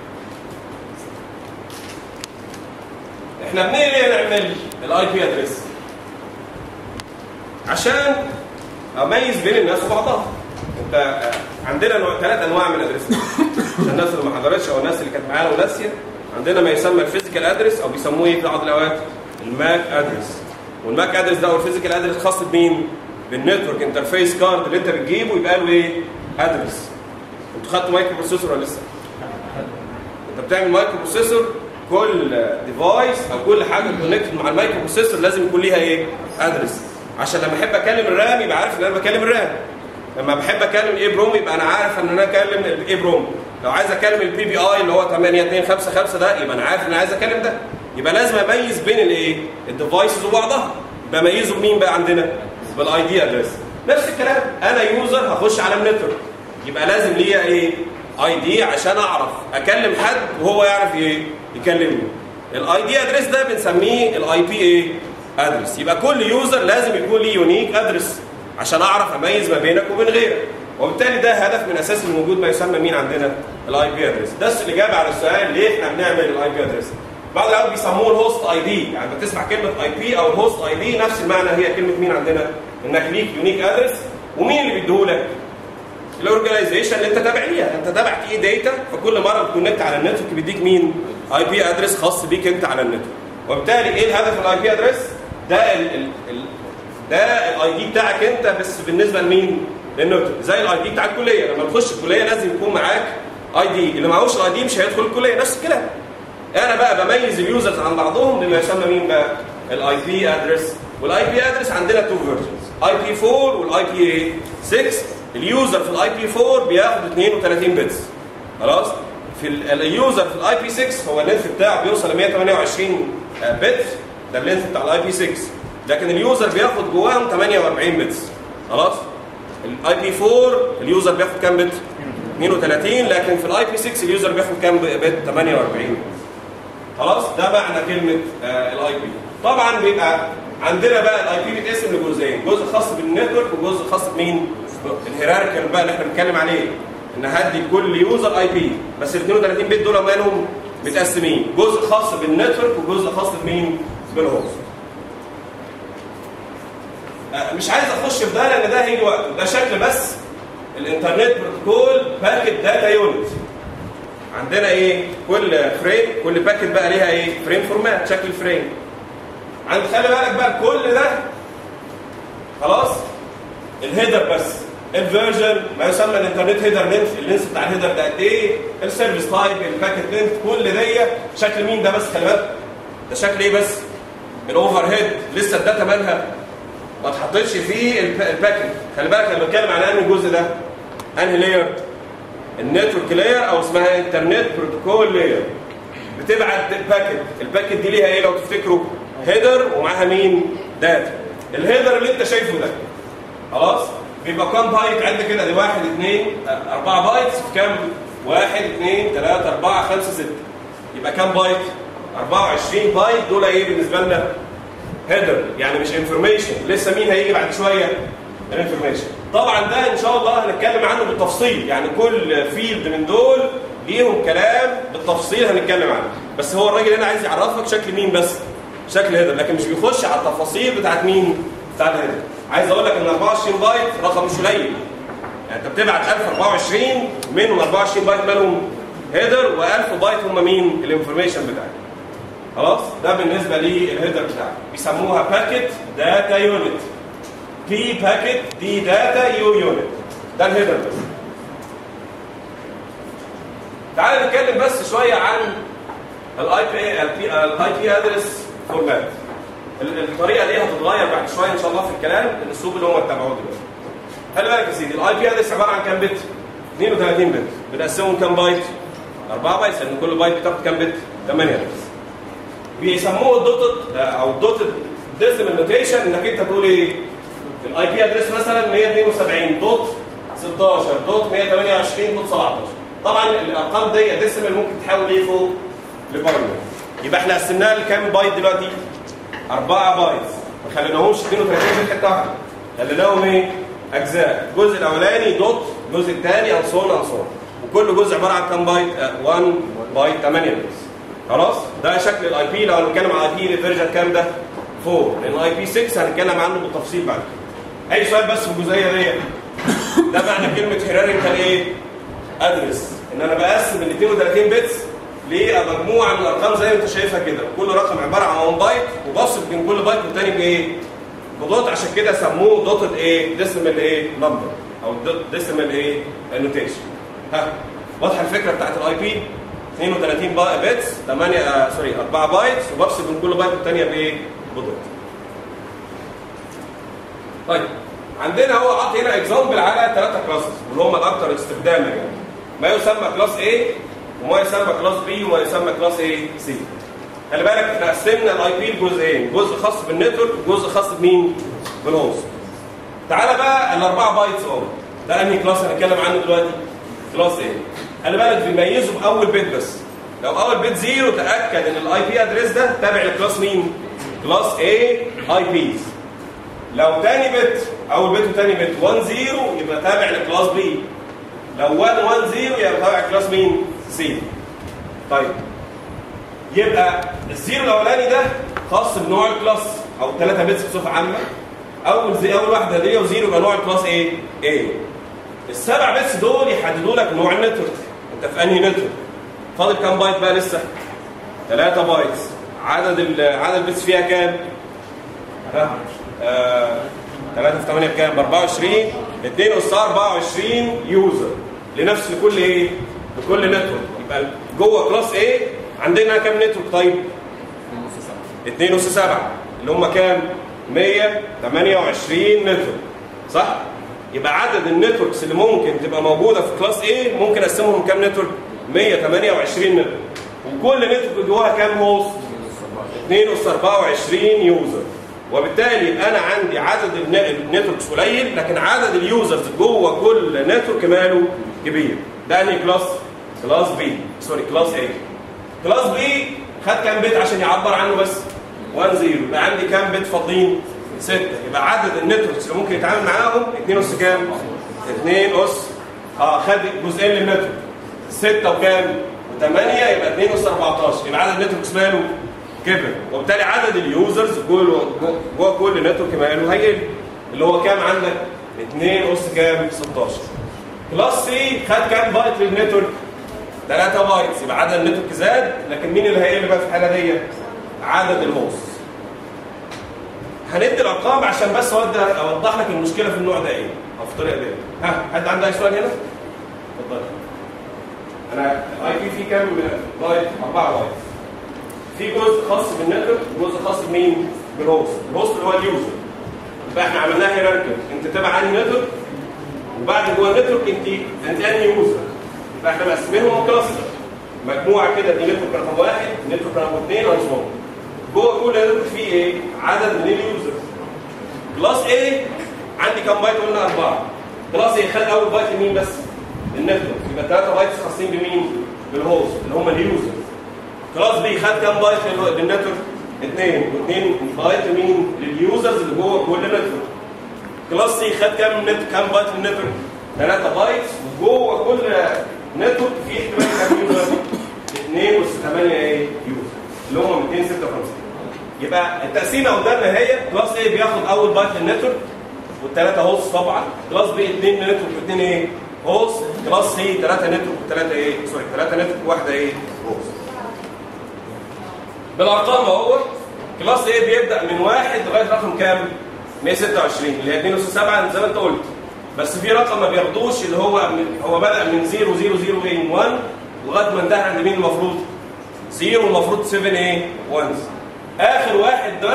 احنا بنيجي ليه نعمل الاي بي ادريس عشان اميز بين الناس وبعضها انت عندنا نوع ثلاث انواع من الادريس عشان الناس اللي ما حضرتش او الناس اللي كانت معانا وناسيه عندنا ما يسمى الفيزيكال ادريس او بيسموه ايه في بعض الاوقات الماك ادريس والماك ادريس ده او الفيزيكال ادريس خاص بمين؟ بالنتورك انترفيس كارد اللي انت بتجيبه يبقى له ايه؟ ادريس انتوا خدتوا مايكرو بروسيسور ولا لسه؟ انت بتعمل مايكرو بروسيسور كل ديفايس او كل حاجه كونكتد مع المايكرو بروسيسور لازم يكون ليها ايه؟ ادرس عشان لما احب اكلم الرام يبقى عارف ان انا بكلم الرام لما بحب اكلم الاي بروم يبقى انا عارف ان انا اكلم الاي بروم لو عايز اكلم البي بي اي اللي هو 8255 ده يبقى انا عارف ان انا عايز اكلم ده يبقى لازم اميز بين الايه؟ الديفايسز وبعضها بميزه بمين بقى عندنا؟ بالاي دي ادرس نفس الكلام انا يوزر هخش على النتورك يبقى لازم ليا ايه؟ اي دي عشان اعرف اكلم حد وهو يعرف ايه؟ يكلمني الاي دي ادريس ده بنسميه الاي بي ايه ادرس يبقى كل يوزر لازم يكون ليه يونيك ادرس عشان اعرف اميز ما بينك وبين غيرك وبالتالي ده هدف من اساس الوجود ما يسمى مين عندنا الاي بي ادرس ده الاجابه على السؤال ليه احنا بنعمل الاي بي ادرس بعض الاوقات بيسموه الهوست اي دي يعني بتسمع كلمه اي بي او الهوست اي دي نفس المعنى هي كلمه مين عندنا انك ليك يونيك ادرس ومين اللي بيديهولك الاورجنايزيشن اللي انت تابع ليها انت تابع ايه داتا فكل مره بتكونكت على النتورك بيديك مين اي بي ادرس خاص بيك انت على النتورك وبالتالي ايه الهدف من الاي بي ادرس ده ال ال ال ده الاي دي بتاعك انت بس بالنسبه لمين للنتورك زي الاي دي بتاع الكليه لما تخش الكليه لازم يكون معاك اي دي اللي معهوش الاي دي مش هيدخل الكليه نفس الكلام انا بقى بميز اليوزرز عن بعضهم بما يسمى مين بقى الاي بي ادرس والاي بي ادرس عندنا تو فيرجنز اي بي 4 والاي بي 6 اليوزر في الاي بي 4 بياخد 32 بتس خلاص في اليوزر في الاي بي 6 هو اللينث بتاعه بيوصل ل 128 بت ده اللينث بتاع الاي بي 6 لكن اليوزر بياخد جواهم 48 بتس خلاص الاي بي 4 اليوزر بياخد كام بت 32 لكن في الاي بي 6 اليوزر بياخد كام بت 48 خلاص ده معنى كلمه الاي بي طبعا بيبقى عندنا بقى الاي بي بيتقسم لجزئين جزء خاص بالنتورك وجزء خاص بمين الهيراركال بقى اللي احنا بنتكلم عليه ان هدي لكل يوزر اي بي بس ال 32 بت دول مالهم متقسمين جزء خاص بالنتورك وجزء خاص بمين بالهوست مش عايز اخش في ده لان ده هيجي وقت ده شكل بس الانترنت بروتوكول باكت داتا يونت عندنا ايه كل فريم كل باكت بقى ليها ايه فريم فورمات شكل الفريم عند خلي بالك بقى كل ده خلاص الهيدر بس الفيرجن ما يسمى الانترنت هيدر لينث اللينث بتاع الهيدر ده قد ايه السيرفيس تايب الباكت لينث كل دي شكل مين ده بس خلي بالك ده شكل ايه بس الاوفر هيد لسه الداتا مالها ما اتحطتش فيه الباكت خلي بالك لما بتكلم عن انهي جزء ده انهي لاير النتورك لاير او اسمها انترنت بروتوكول لاير بتبعت باكت الباكت دي ليها ايه لو تفتكروا هيدر ومعاها مين داتا الهيدر اللي انت شايفه ده خلاص بيبقى كام بايت عد كده دي واحد اثنين اربعة بايتس في كام واحد اثنين ثلاثة أربعة خمسة ستة يبقى كام بايت 24 بايت دول ايه بالنسبة لنا هيدر يعني مش انفورميشن لسه مين هيجي بعد شوية الانفورميشن طبعا ده ان شاء الله هنتكلم عنه بالتفصيل يعني كل فيلد من دول ليهم كلام بالتفصيل هنتكلم عنه بس هو الراجل هنا عايز يعرفك شكل مين بس شكل هيدر لكن مش بيخش على التفاصيل بتاعت مين بتاع الهيدر عايز اقول لك ان 24 بايت رقم مش قليل يعني انت بتبعت 1024 منهم 24 بايت مالهم هيدر و1000 بايت هم مين الانفورميشن بتاعك خلاص ده بالنسبه للهيدر بتاعك بيسموها باكيت داتا يونت بي باكيت دي داتا يو يونت ده الهيدر بس تعال نتكلم بس شويه عن الاي بي الاي بي ادرس فورمات الطريقه دي هتتغير بعد شويه ان شاء الله في الكلام الاسلوب اللي هم اتبعوه دلوقتي خلي بالك يا سيدي الاي بي ادرس عباره عن كام بت 32 بت بنقسمهم كام بايت 4 بايت لان كل بايت بتاخد كام بت 8 بت بيسموه الدوتد او الدوتد ديسيمال نوتيشن انك انت تقول ايه الاي بي ادرس مثلا 172 دوت 16 دوت 128 دوت 17 طبعا الارقام دي ديسيمال ممكن تحول ايه فوق لباينري يبقى احنا قسمناها لكام بايت دلوقتي 4 بايت ما خليناهمش 32 في حته واحده خليناهم ايه اجزاء الجزء الاولاني دوت الجزء الثاني انصون انصون وكل جزء عباره عن كام بايت 1 بايت 8 بس خلاص ده شكل الاي بي لو هنتكلم على اي بي فيرجن كام ده 4 لان الاي بي 6 هنتكلم عنه بالتفصيل بعد كده اي سؤال بس في الجزئيه دي ده معنى كلمه هيراريكال ايه ادرس ان انا بقسم ال 32 بتس لمجموعه من الارقام زي ما انت شايفها كده كل رقم عباره عن 1 بايت وبفصل بين كل بايت والتاني بايه بدوت عشان كده سموه دوتد ايه ديسيمال ايه نمبر او ديسيمال ايه نوتيشن ها واضحه الفكره بتاعت الاي بي 32 بتس 8 آه سوري 4 بايتس وبفصل بين كل بايت والثانيه بايه بدوت طيب عندنا هو حاطط هنا اكزامبل على ثلاثه كلاسز واللي هم الاكثر استخداما يعني ما يسمى كلاس A وما يسمى كلاس B وما يسمى كلاس A C خلي بالك احنا قسمنا الاي بي لجزئين جزء خاص بالنتورك وجزء خاص بمين بالهوست تعالى بقى الاربعه بايتس اهو ده انهي كلاس هنتكلم عنه دلوقتي كلاس A خلي بالك بيميزه باول بيت بس لو اول بيت زيرو تاكد ان الاي بي ادريس ده تابع لكلاس مين كلاس A اي بيز لو تاني بت اول بت وتاني بت 1 0 يبقى تابع لكلاس B لو 1 1 0 يبقى تابع كلاس مين سي طيب يبقى الزيرو الاولاني ده خاص بنوع الكلاس او ثلاثه بيتس بصفه عامه اول زي اول واحده دي وزيرو يبقى نوع الكلاس ايه ايه السبع بيتس دول يحددوا لك نوع النتورك انت في انهي نتورك فاضل كام بايت بقى لسه 3 بايتس عدد ال عدد البيتس فيها كام ها آه 3 في 8 بكام ب 24 2 اس 24 يوزر لنفس لكل ايه لكل نتورك يبقى جوه كلاس ايه عندنا كام نتورك طيب 2 اس 7 اللي هم كام 128 نتورك صح يبقى عدد النتوركس اللي ممكن تبقى موجوده في كلاس A ممكن اقسمهم كام نتورك 128 نتورك وكل نتورك جواها كام هوست 2 اس 24 يوزر وبالتالي انا عندي عدد النتوركس قليل لكن عدد اليوزرز جوه كل نتورك ماله كبير ده انهي كلاس كلاس بي سوري كلاس A كلاس بي خد كام بت عشان يعبر عنه بس 1 0 يبقى عندي كام بت فاضيين 6 يبقى عدد النتوركس اللي ممكن يتعامل معاهم 2 اس كام 2 اس اه خد جزئين للنتورك 6 وكام و8 يبقى 2 اس 14 يبقى عدد النتوركس ماله كبر وبالتالي عدد اليوزرز جوه جوه كل نتورك ماله هيقل اللي هو كام عندك 2 اس كام 16 كلاس سي خد كام بايت للنتورك 3 بايتس يبقى عدد النتورك زاد لكن مين اللي هيقل بقى في الحاله دي عدد الهوست هندي الارقام عشان بس اوضح لك المشكله في النوع ده ايه او في الطريقه دي ها حد عنده اي سؤال هنا اتفضل انا الاي بي فيه كام بايت 4 بايت في جزء خاص بالنتورك وجزء خاص بمين بالهوست الهوست اللي هو اليوزر يبقى احنا عملناها هيراركي انت تبع انهي نتورك وبعد جوه النتورك انت انت انهي يوزر فاحنا مقسمينهم كلاستر مجموعه كده دي نتورك رقم واحد نتورك رقم اثنين وصول جوه كل نتورك فيه ايه؟ عدد من اليوزرز كلاس ايه عندي كام بايت قلنا اربعه كلاس ايه خد اول بايت لمين بس؟ النتورك يبقى 3 بايتس خاصين بمين؟ بالهوست اللي هم اليوزرز كلاس بي خد كام بايت لل- للنتورك؟ اثنين واثنين بايت لمين؟ لليوزرز اللي جوه كل نتورك كلاس سي خد كام نت كام بايت للنتورك؟ 3 بايتس وجوه كل نتورك في احتمال كام يوزر؟ 2 اس 8 ايه؟ يوزر اللي هم 256 يبقى التقسيمه قدامنا هي كلاس ايه بياخد اول بايت للنتورك والثلاثه هوست طبعا كلاس بي 2 نتورك واثنين ايه؟ هوست كلاس سي 3 نتورك وثلاثه ايه؟ سوري 3 نتورك وواحده ايه؟ هوست بالارقام اهو كلاس ايه بيبدا من واحد لغايه رقم كام؟ 126 اللي هي 2 اس 7 زي ما انت قلت بس في رقم ما بياخدوش اللي هو من هو بدا من 000 لغايه ما انتهى عند مين المفروض؟ 0 المفروض 7 ايه؟ 1 اخر واحد ده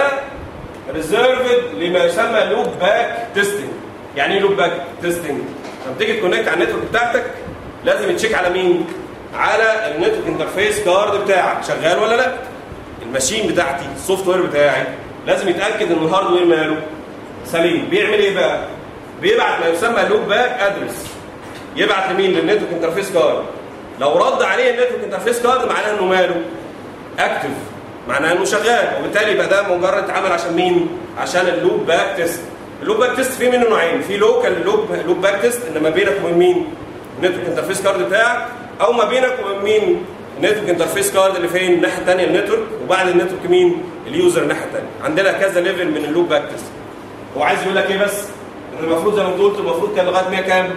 ريزيرفد لما يسمى لوب باك تيستنج يعني ايه لوب باك تيستنج؟ لما تيجي تكونكت على النتورك بتاعتك لازم يتشيك على مين؟ على النتورك انترفيس كارد بتاعك شغال ولا لا؟ الماشين بتاعتي السوفت وير بتاعي لازم يتاكد ان الهاردوير ماله سليم بيعمل ايه بقى؟ بيبعت ما يسمى لوب باك ادرس يبعت لمين؟ للنتورك انترفيس كارد لو رد عليه النتورك انترفيس كارد معناه انه ماله؟ اكتف معناه انه شغال وبالتالي يبقى ده مجرد اتعمل عشان مين؟ عشان اللوب باك تيست اللوب باك تيست فيه منه نوعين في لوكال لوب لوب باك تيست ان ما بينك وبين مين؟ النتورك انترفيس كارد بتاعك او ما بينك وبين مين؟ النتورك انترفيس كارد اللي فين؟ الناحيه الثانيه النتورك وبعد النتورك مين؟ اليوزر الناحيه الثانيه عندنا كذا ليفل من اللوب باك تيست هو عايز يقول لك ايه بس؟ ان المفروض زي ما انت قلت المفروض كان لغايه 100 كام؟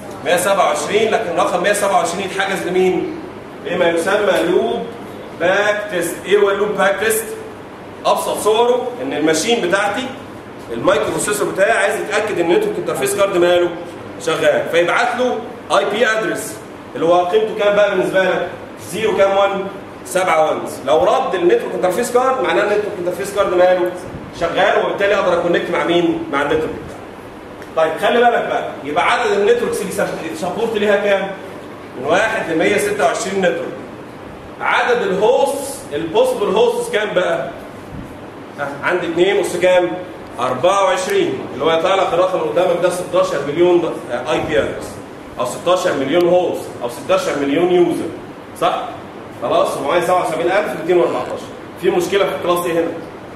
127 لكن رقم 127 يتحجز لمين؟ لما يسمى لوب باك تيست ايه هو اللوب باك تيست؟ ابسط صوره ان الماشين بتاعتي المايكرو بروسيسور بتاعي عايز يتاكد ان النتورك انترفيس كارد ماله شغال فيبعت له اي بي ادرس اللي هو قيمته كام بقى بالنسبه لك؟ زيرو كام 1 7 1 لو رد النتورك انترفيس كارد معناه النتورك انترفيس كارد ماله شغال وبالتالي اقدر اكونكت مع مين؟ مع النتورك طيب خلي بالك بقى يبقى عدد النتوركس اللي سبورت ليها كام؟ من 1 ل 126 نتورك عدد الهوست البوسيبل هوست كام بقى؟ ها، عندي 2 اس كام؟ 24 اللي هو يطلع لك الرقم اللي قدامك ده 16 مليون اي بي ادرس او 16 مليون هوست او 16 مليون يوزر صح؟ خلاص 777214 في مشكله في الكلاس ايه هنا؟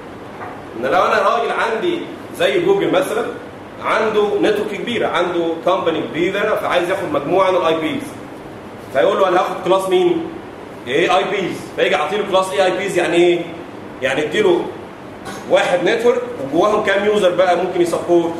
ان لو انا راجل عندي زي جوجل مثلا عنده نتورك كبيره عنده كومباني كبيره فعايز ياخد مجموعه من الاي بيز فيقول له انا هاخد كلاس مين؟ ايه اي بيز فيجي اعطيله كلاس اي اي بيز يعني ايه؟ يعني اديله واحد نتورك وجواهم كام يوزر بقى ممكن يسبورت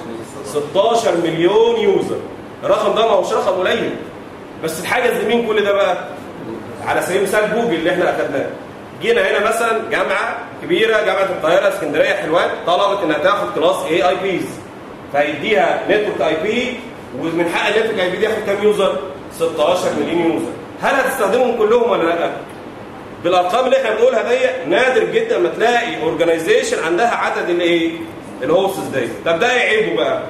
16 مليون يوزر الرقم ده ما هوش رقم قليل بس اتحجز لمين كل ده بقى على سبيل المثال جوجل اللي احنا اخدناه جينا هنا مثلا جامعه كبيره جامعه القاهره اسكندريه حلوان طلبت انها تاخد كلاس اي اي بيز فيديها نتورك اي بي ومن حق النتورك اي بي دي ياخد كام يوزر 16 مليون يوزر هل هتستخدمهم كلهم ولا لا بالارقام اللي احنا بنقولها دي نادر جدا ما تلاقي اورجانيزيشن عندها عدد الايه الهوستس دي طب ده ايه عيبه بقى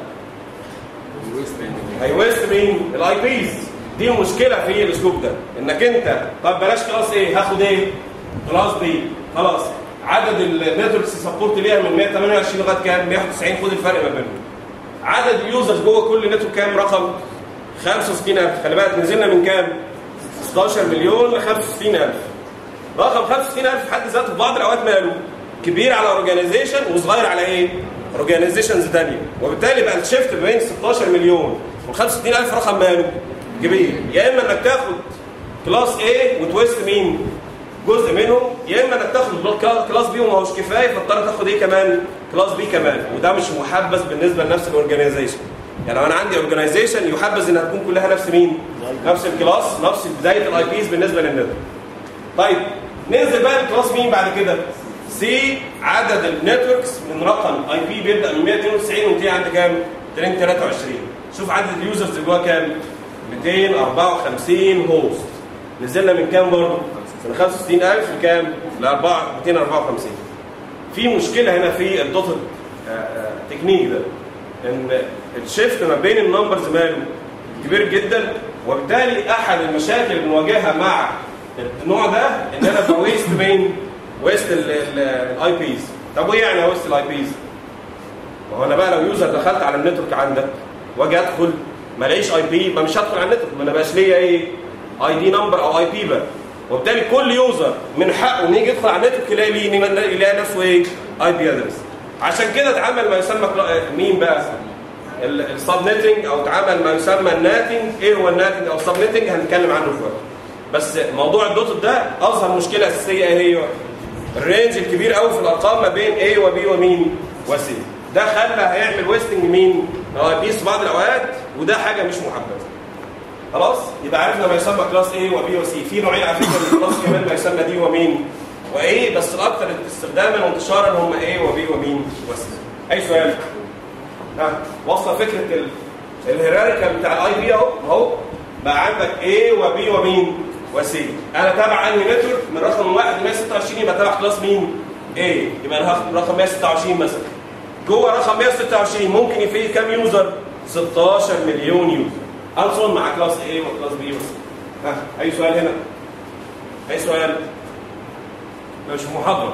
هيويست مين الاي بيز دي مشكله في الاسلوب ده انك انت طب بلاش كلاس ايه هاخد ايه كلاس بي خلاص عدد النتوركس سبورت ليها من 128 لغايه كام 190 خد الفرق ما بينهم عدد اليوزرز جوه كل نتورك كام رقم 65000 خلي بالك نزلنا من كام 16 مليون ل 65000 رقم 65000 في حد ذاته في بعض الاوقات ماله كبير على اورجانيزيشن وصغير على ايه اورجانيزيشنز ثانيه وبالتالي بقى الشيفت بين 16 مليون و 65000 رقم ماله كبير يا اما انك تاخد كلاس A وتويست مين جزء منهم يا اما انك تاخد كلاس بي وما هوش كفايه فاضطر تاخد ايه كمان كلاس بي كمان وده مش محبذ بالنسبه لنفس الاورجانيزيشن يعني لو انا عندي اورجانيزيشن يحبذ انها تكون كلها نفس مين نفس الكلاس نفس بدايه الاي بيز بالنسبه للنتورك طيب ننزل بقى لكلاس مين بعد كده سي عدد النتوركس من رقم اي بي بيبدا من 192 وانتهي عند كام 223 شوف عدد اليوزرز اللي جوه كام 254 هوست نزلنا من كام برضه من 65000 لكام ل 254 في مشكله هنا في الدوت تكنيك ده ان الشيفت ما بين النمبرز ماله كبير جدا وبالتالي احد المشاكل اللي بنواجهها مع النوع ده ان انا بويست مين؟ ويست الاي بيز طب وايه يعني ويست الاي بيز؟ ما هو انا بقى لو يوزر دخلت على النتورك عندك واجي ادخل ما الاقيش اي بي يبقى مش هدخل على النتورك ما انا بقاش ليا ايه؟ اي دي نمبر او اي بي بقى وبالتالي كل يوزر من حقه ان يجي يدخل على النتورك يلاقي ليه يلاقي نفسه ايه؟ اي بي ادرس عشان كده اتعمل ما يسمى كلا- مين بقى؟ السب نتنج او اتعمل ما يسمى الناتنج ايه هو الناتنج او السب نتنج هنتكلم عنه شويه بس موضوع الدوت ده اظهر مشكله اساسيه ايه هي؟ الرينج الكبير قوي في الارقام ما بين A وبي ومين وسي ده خلى هيعمل ويستنج مين اه بيس في بعض الاوقات وده حاجه مش محبذه خلاص يبقى عرفنا ما يسمى كلاس A وبي وسي في نوعين على فكره من الكلاس كمان ما يسمى دي ومين وايه بس الاكثر استخداما وانتشارا هم A وبي ومين وسي اي سؤال ها واصله فكره ال- الهيراريكال بتاع الاي بي اهو اهو بقى عندك A وبي ومين وسي انا تابع انهي نتورك من رقم 1 ل 126 يبقى تابع كلاس مين A يبقى انا هاخد رقم 126 مثلا جوه رقم 126 ممكن يفيد كام يوزر 16 مليون يوزر انصن مع كلاس A وكلاس B وسي ها اي سؤال هنا اي سؤال مش محاضره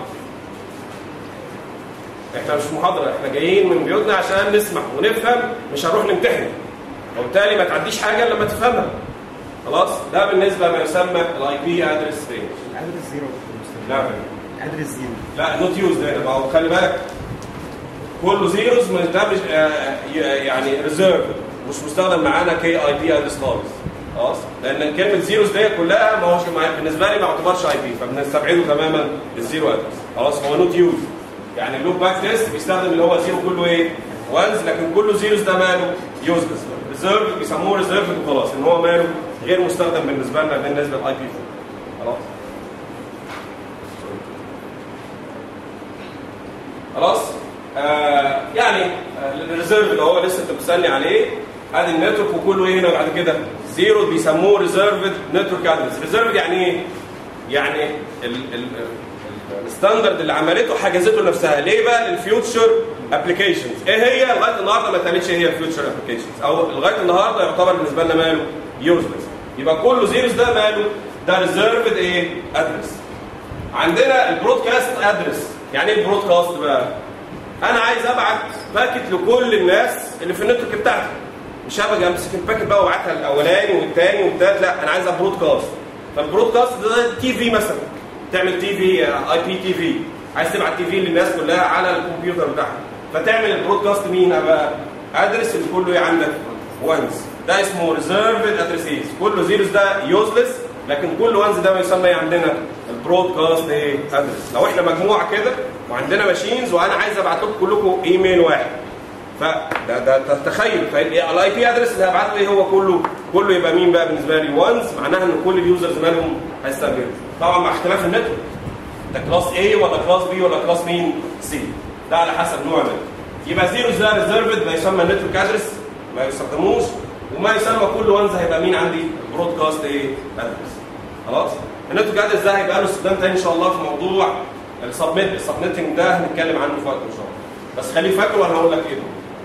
احنا مش محاضره احنا جايين من بيوتنا عشان نسمع ونفهم مش هنروح نمتحن وبالتالي ما تعديش حاجه الا لما تفهمها خلاص ده بالنسبه ما يسمى الاي بي ادرس رينج ادرس زيرو يا مستر. لا ادرس زيرو لا نوت يوز ده ما هو خلي بالك كله زيروز مش ده مش آه، ي- يعني ريزيرف مش مستخدم معانا كي اي بي ادرس خالص خلاص لان كلمه زيروز دي كلها ما هوش مع- بالنسبه لي ما اعتبرش اي بي فبنستبعده تماما الزيرو ادرس خلاص هو نوت يوز يعني اللوب باك تيست بيستخدم اللي هو زيرو كله ايه؟ وانز لكن كله زيروز ده ماله يوزلس ريزيرف بيسموه ريزيرف وخلاص ان هو ماله غير مستخدم بالنسبه لنا بالنسبه للاي بي خلاص خلاص آه يعني آه، الريزيرف اللي هو لسه انت بتسالني عليه ادي النتورك وكله ايه هنا بعد كده زيرو بيسموه ريزيرفد نتورك ادرس ريزيرفد يعني ايه يعني ال- ال- ال- الستاندرد اللي عملته حجزته لنفسها ليه بقى للفيوتشر ابلكيشنز ايه هي لغايه النهارده ما اتقالتش ايه هي الفيوتشر ابلكيشنز او لغايه النهارده يعتبر بالنسبه لنا ماله يوزلس يبقى كله زيروز ده ماله ده ريزيرفد ايه ادرس عندنا البرودكاست ادرس يعني ايه البرودكاست بقى انا عايز ابعت باكت لكل الناس اللي في النتورك بتاعتي مش هبقى امسك الباكت بقى وابعتها الاولاني والثاني والثالث لا انا عايزها برودكاست فالبرودكاست ده تي في مثلا تعمل تي في اي بي تي في عايز تبعت تي في للناس كلها على الكمبيوتر بتاعها فتعمل البرودكاست مين بقى ادرس اللي كله ايه عندك وانز ده اسمه ريزيرفد ادريسيز كله زيروز ده يوزلس لكن كل وانز ده ما يسمى ايه عندنا البرودكاست ايه ادرس لو احنا مجموعه كده وعندنا ماشينز وانا عايز ابعت لكم كلكم ايميل واحد فده ده ده تخيل فالاي بي ادرس اللي هبعته ايه هو كله كله يبقى مين بقى بالنسبه لي وانز معناها ان كل اليوزرز مالهم هيستقبلوا طبعا مع اختلاف النتورك ده كلاس A ولا كلاس B ولا كلاس مين C ده على حسب نوع النتورك يبقى زيروز ده ريزيرفد ما يسمى النتورك ادرس ما يستخدموش وما يسمى كل وانز هيبقى مين عندي برودكاست ايه ادرس خلاص النتورك ادرس ده هيبقى له استخدام تاني ان شاء الله في موضوع السبميت السبميتنج ده هنتكلم عنه في وقت ان شاء الله بس خليه فاكره وانا هقول لك ايه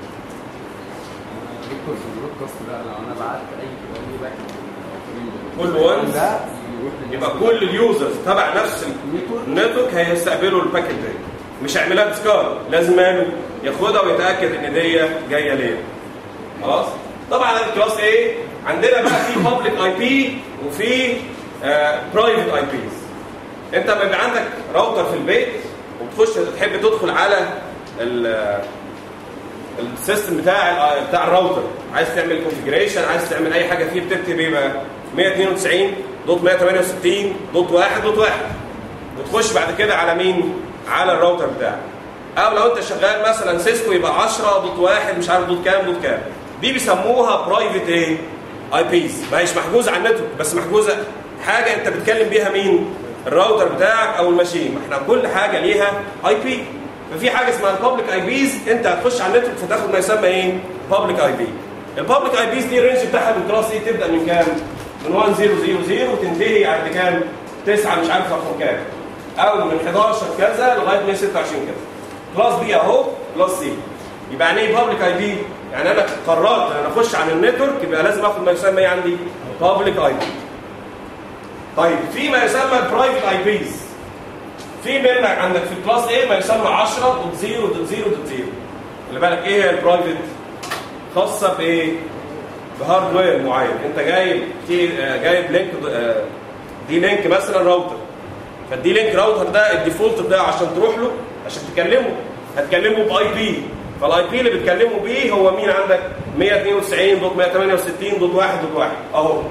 دكتور في البرودكاست ده لو انا بعت اي اي باك كل وانز ده يروح للناس يبقى كل اليوزرز تبع نفس نتورك النتورك هيستقبلوا الباكت دي مش هيعملها ديسكار لازم ماله ياخدها ويتاكد ان دي جايه ليه خلاص طبعا الكلاس ايه عندنا بقى في بابليك اي بي وفي برايفت اي بيز انت لما يبقى عندك راوتر في البيت وبتخش تحب تدخل على ال- السيستم بتاع ال- بتاع الراوتر عايز تعمل كونفجريشن عايز تعمل اي حاجه فيه بتكتب ايه بقى 192 دوت 168 دوت 1 دوت 1 وتخش بعد كده على مين على الراوتر بتاعك او لو انت شغال مثلا سيسكو يبقى 10 دوت 1 مش عارف دوت كام دوت كام دي بيسموها برايفت ايه اي بيز ما هيش محجوزه على النتورك بس محجوزه حاجه انت بتكلم بيها مين الراوتر بتاعك او الماشين ما احنا كل حاجه ليها اي بي ففي حاجه اسمها البابليك اي بيز انت هتخش على النتورك فتاخد ما يسمى ايه بابليك اي بي البابليك اي بيز دي الرينج بتاعها من كلاس ايه تبدا من كام من 1000 وتنتهي عند كام 9 مش عارف رقم كام او من 11 كذا لغايه 126 كذا كلاس بي اهو كلاس سي يبقى يعني ايه بابليك اي بي يعني انا قررت ان انا اخش على النتورك يبقى لازم اخد ما يسمى ايه عندي بابليك اي بي طيب في ما يسمى البرايفت اي بيز في منك عندك في الكلاس A ما يسمى 10.0.0.0 اللي بالك ايه هي البرايفت خاصه بايه بهاردوير معين انت جايب في آه، جايب لينك آه، دي لينك مثلا راوتر فالدي لينك راوتر ده الديفولت بتاعه عشان تروح له عشان تكلمه هتكلمه باي بي فالاي بي اللي بتكلمه بيه هو مين عندك 192.168.1.1 اهو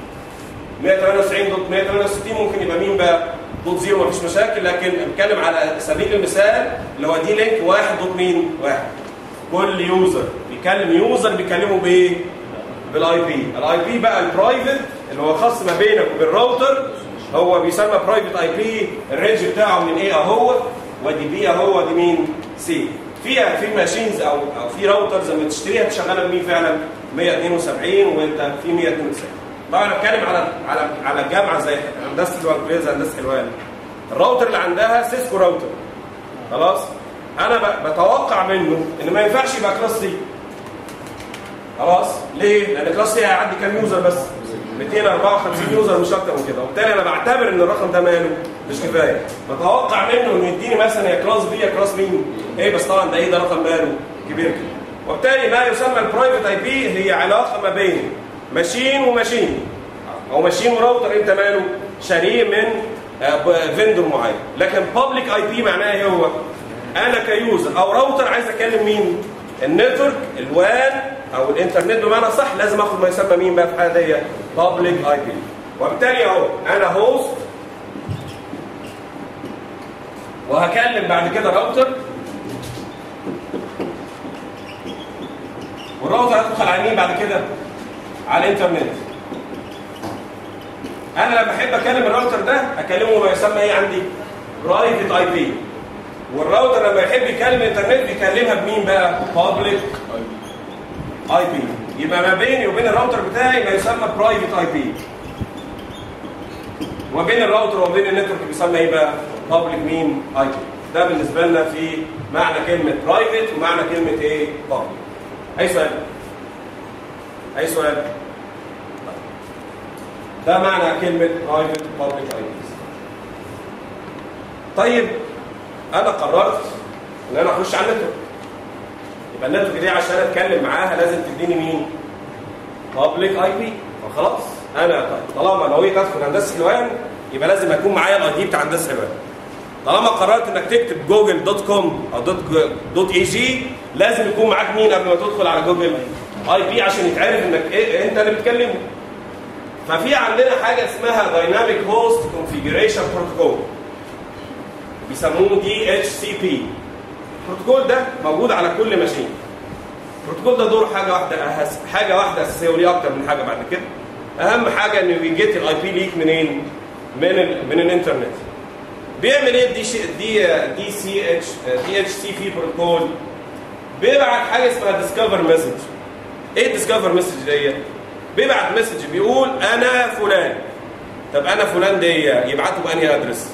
198.168 ممكن يبقى مين بقى؟ دوت زيرو مفيش مشاكل لكن بتكلم على سبيل المثال اللي هو دي لينك واحد دوت مين؟ واحد كل يوزر بيكلم يوزر بيكلمه بايه؟ بالاي بي الاي بي بقى البرايفت اللي هو خاص ما بينك وبين الراوتر هو بيسمى برايفت اي بي الرينج بتاعه من ايه اهو ودي بي اهو دي مين سي فيها في ماشينز او او في راوترز لما تشتريها تشغلها بمين فعلا 172 وانت في 192 طبعا انا بتكلم على على على الجامعه زي هندسه الوالكليه زي هندسه حلوان الراوتر اللي عندها سيسكو راوتر خلاص انا ب- بتوقع منه ان ما ينفعش يبقى كلاس سي خلاص ليه؟ لان كلاس سي هيعدي كام يوزر بس 254 يوزر مش اكتر من كده وبالتالي انا بعتبر ان الرقم ده ماله مش كفايه بتوقع منه انه يديني مثلا يا كلاس بي يا كلاس مين ايه بس طبعا ده ايه ده رقم ماله كبير كده وبالتالي ما يسمى البرايفت اي بي هي علاقه ما بين ماشين وماشين او ماشين وراوتر انت ماله شاريه من فيندور معين لكن بابليك اي بي معناها ايه هو انا كيوزر او راوتر عايز اكلم مين النتورك الوان او الانترنت بمعنى صح لازم اخد ما يسمى مين بقى في الحاله دي بابليك اي بي وبالتالي اهو انا هوست وهكلم بعد كده راوتر والراوتر هتدخل على مين بعد كده على الانترنت انا لما احب اكلم الراوتر ده اكلمه ما يسمى ايه عندي برايفت اي بي والراوتر لما يحب يكلم الانترنت بيكلمها بمين بقى بابليك اي بي يبقى ما بيني وبين الراوتر بتاعي ما يسمى برايفت اي بي وما بين الراوتر وما بين النتورك بيسمى ايه بقى بابليك مين اي بي ده بالنسبه لنا في معنى كلمه برايفت ومعنى كلمه ايه بابليك اي سؤال اي سؤال ده معنى كلمه برايفت بابليك اي بي طيب انا قررت ان انا اخش على النتورك يبقى النتورك دي عشان اتكلم معاها لازم تديني مين بابليك اي بي فخلاص انا طالما نويت ادخل هندسه حلوان يبقى لازم يكون معايا الاي دي بتاع هندسه حلوان طالما قررت انك تكتب جوجل دوت كوم او دوت دوت اي جي لازم يكون معاك مين قبل ما تدخل على جوجل اي بي عشان يتعرف انك إيه انت اللي بتكلمه ففي عندنا حاجه اسمها دايناميك هوست كونفيجريشن بروتوكول بيسموه دي اتش سي بي البروتوكول ده موجود على كل ماشين البروتوكول ده دوره حاجه واحده أهس حاجه واحده اساسيه وليه اكتر من حاجه بعد كده اهم حاجه انه بيجيت الاي بي ليك منين من ال من الانترنت بيعمل ايه دي دي دي سي اتش دي اتش سي بي بروتوكول بيبعت حاجه اسمها ديسكفر مسج ايه الديسكفر مسج دي بيبعت مسج بيقول انا فلان طب انا فلان دي يبعته بانهي ادرس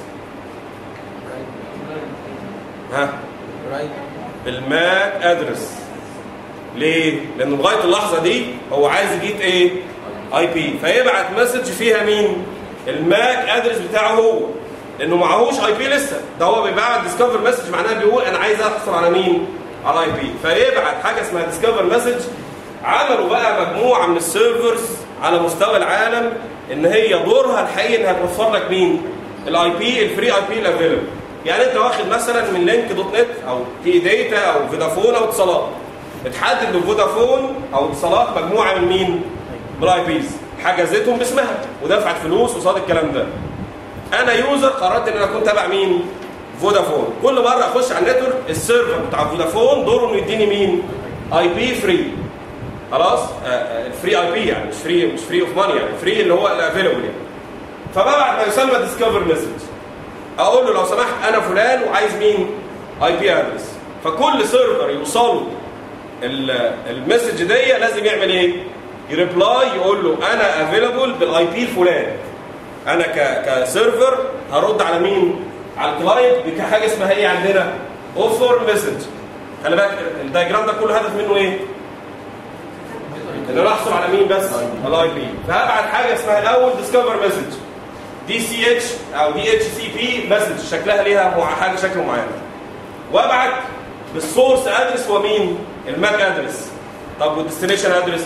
ها بالماك ادرس ليه؟ لانه لغايه اللحظه دي هو عايز يجيب ايه؟ اي بي فيبعت مسج فيها مين؟ الماك ادرس بتاعه هو لانه معهوش اي بي لسه ده هو بيبعت ديسكفر مسج معناها بيقول انا عايز احصل على مين؟ على اي بي فيبعت حاجه اسمها ديسكفر مسج عملوا بقى مجموعه من السيرفرز على مستوى العالم ان هي دورها الحقيقي انها توفر لك مين؟ الاي بي الفري اي بي الافيلبل يعني انت واخد مثلا من لينك دوت نت او تي داتا او فودافون او اتصالات اتحدد لفودافون او اتصالات مجموعه من مين؟ من الاي بيز حجزتهم باسمها ودفعت فلوس قصاد الكلام ده انا يوزر قررت ان انا اكون تابع مين؟ فودافون كل مره اخش على النتورك السيرفر بتاع فودافون دوره انه يديني مين؟ اي بي فري خلاص الفري اي بي يعني مش فري مش فري اوف ماني يعني فري اللي هو الافيلبل يعني فببعت ما يسمى ديسكفر مسج اقول له لو سمحت انا فلان وعايز مين اي بي ادرس فكل سيرفر يوصله المسج دي لازم يعمل ايه يريبلاي يقول له انا افيلبل بالاي بي الفلاني انا ك كسيرفر هرد على مين على الكلاينت بحاجه اسمها ايه عندنا اوفر مسج خلي بالك الدايجرام ده كله هدف منه ايه ان انا احصل على مين بس الاي بي فهبعت حاجه اسمها الاول ديسكفر مسج دي سي اتش او دي اتش سي بي مسج شكلها ليها مع حاجه شكل معين وابعت بالسورس ادرس هو مين الماك ادرس طب والديستنيشن ادرس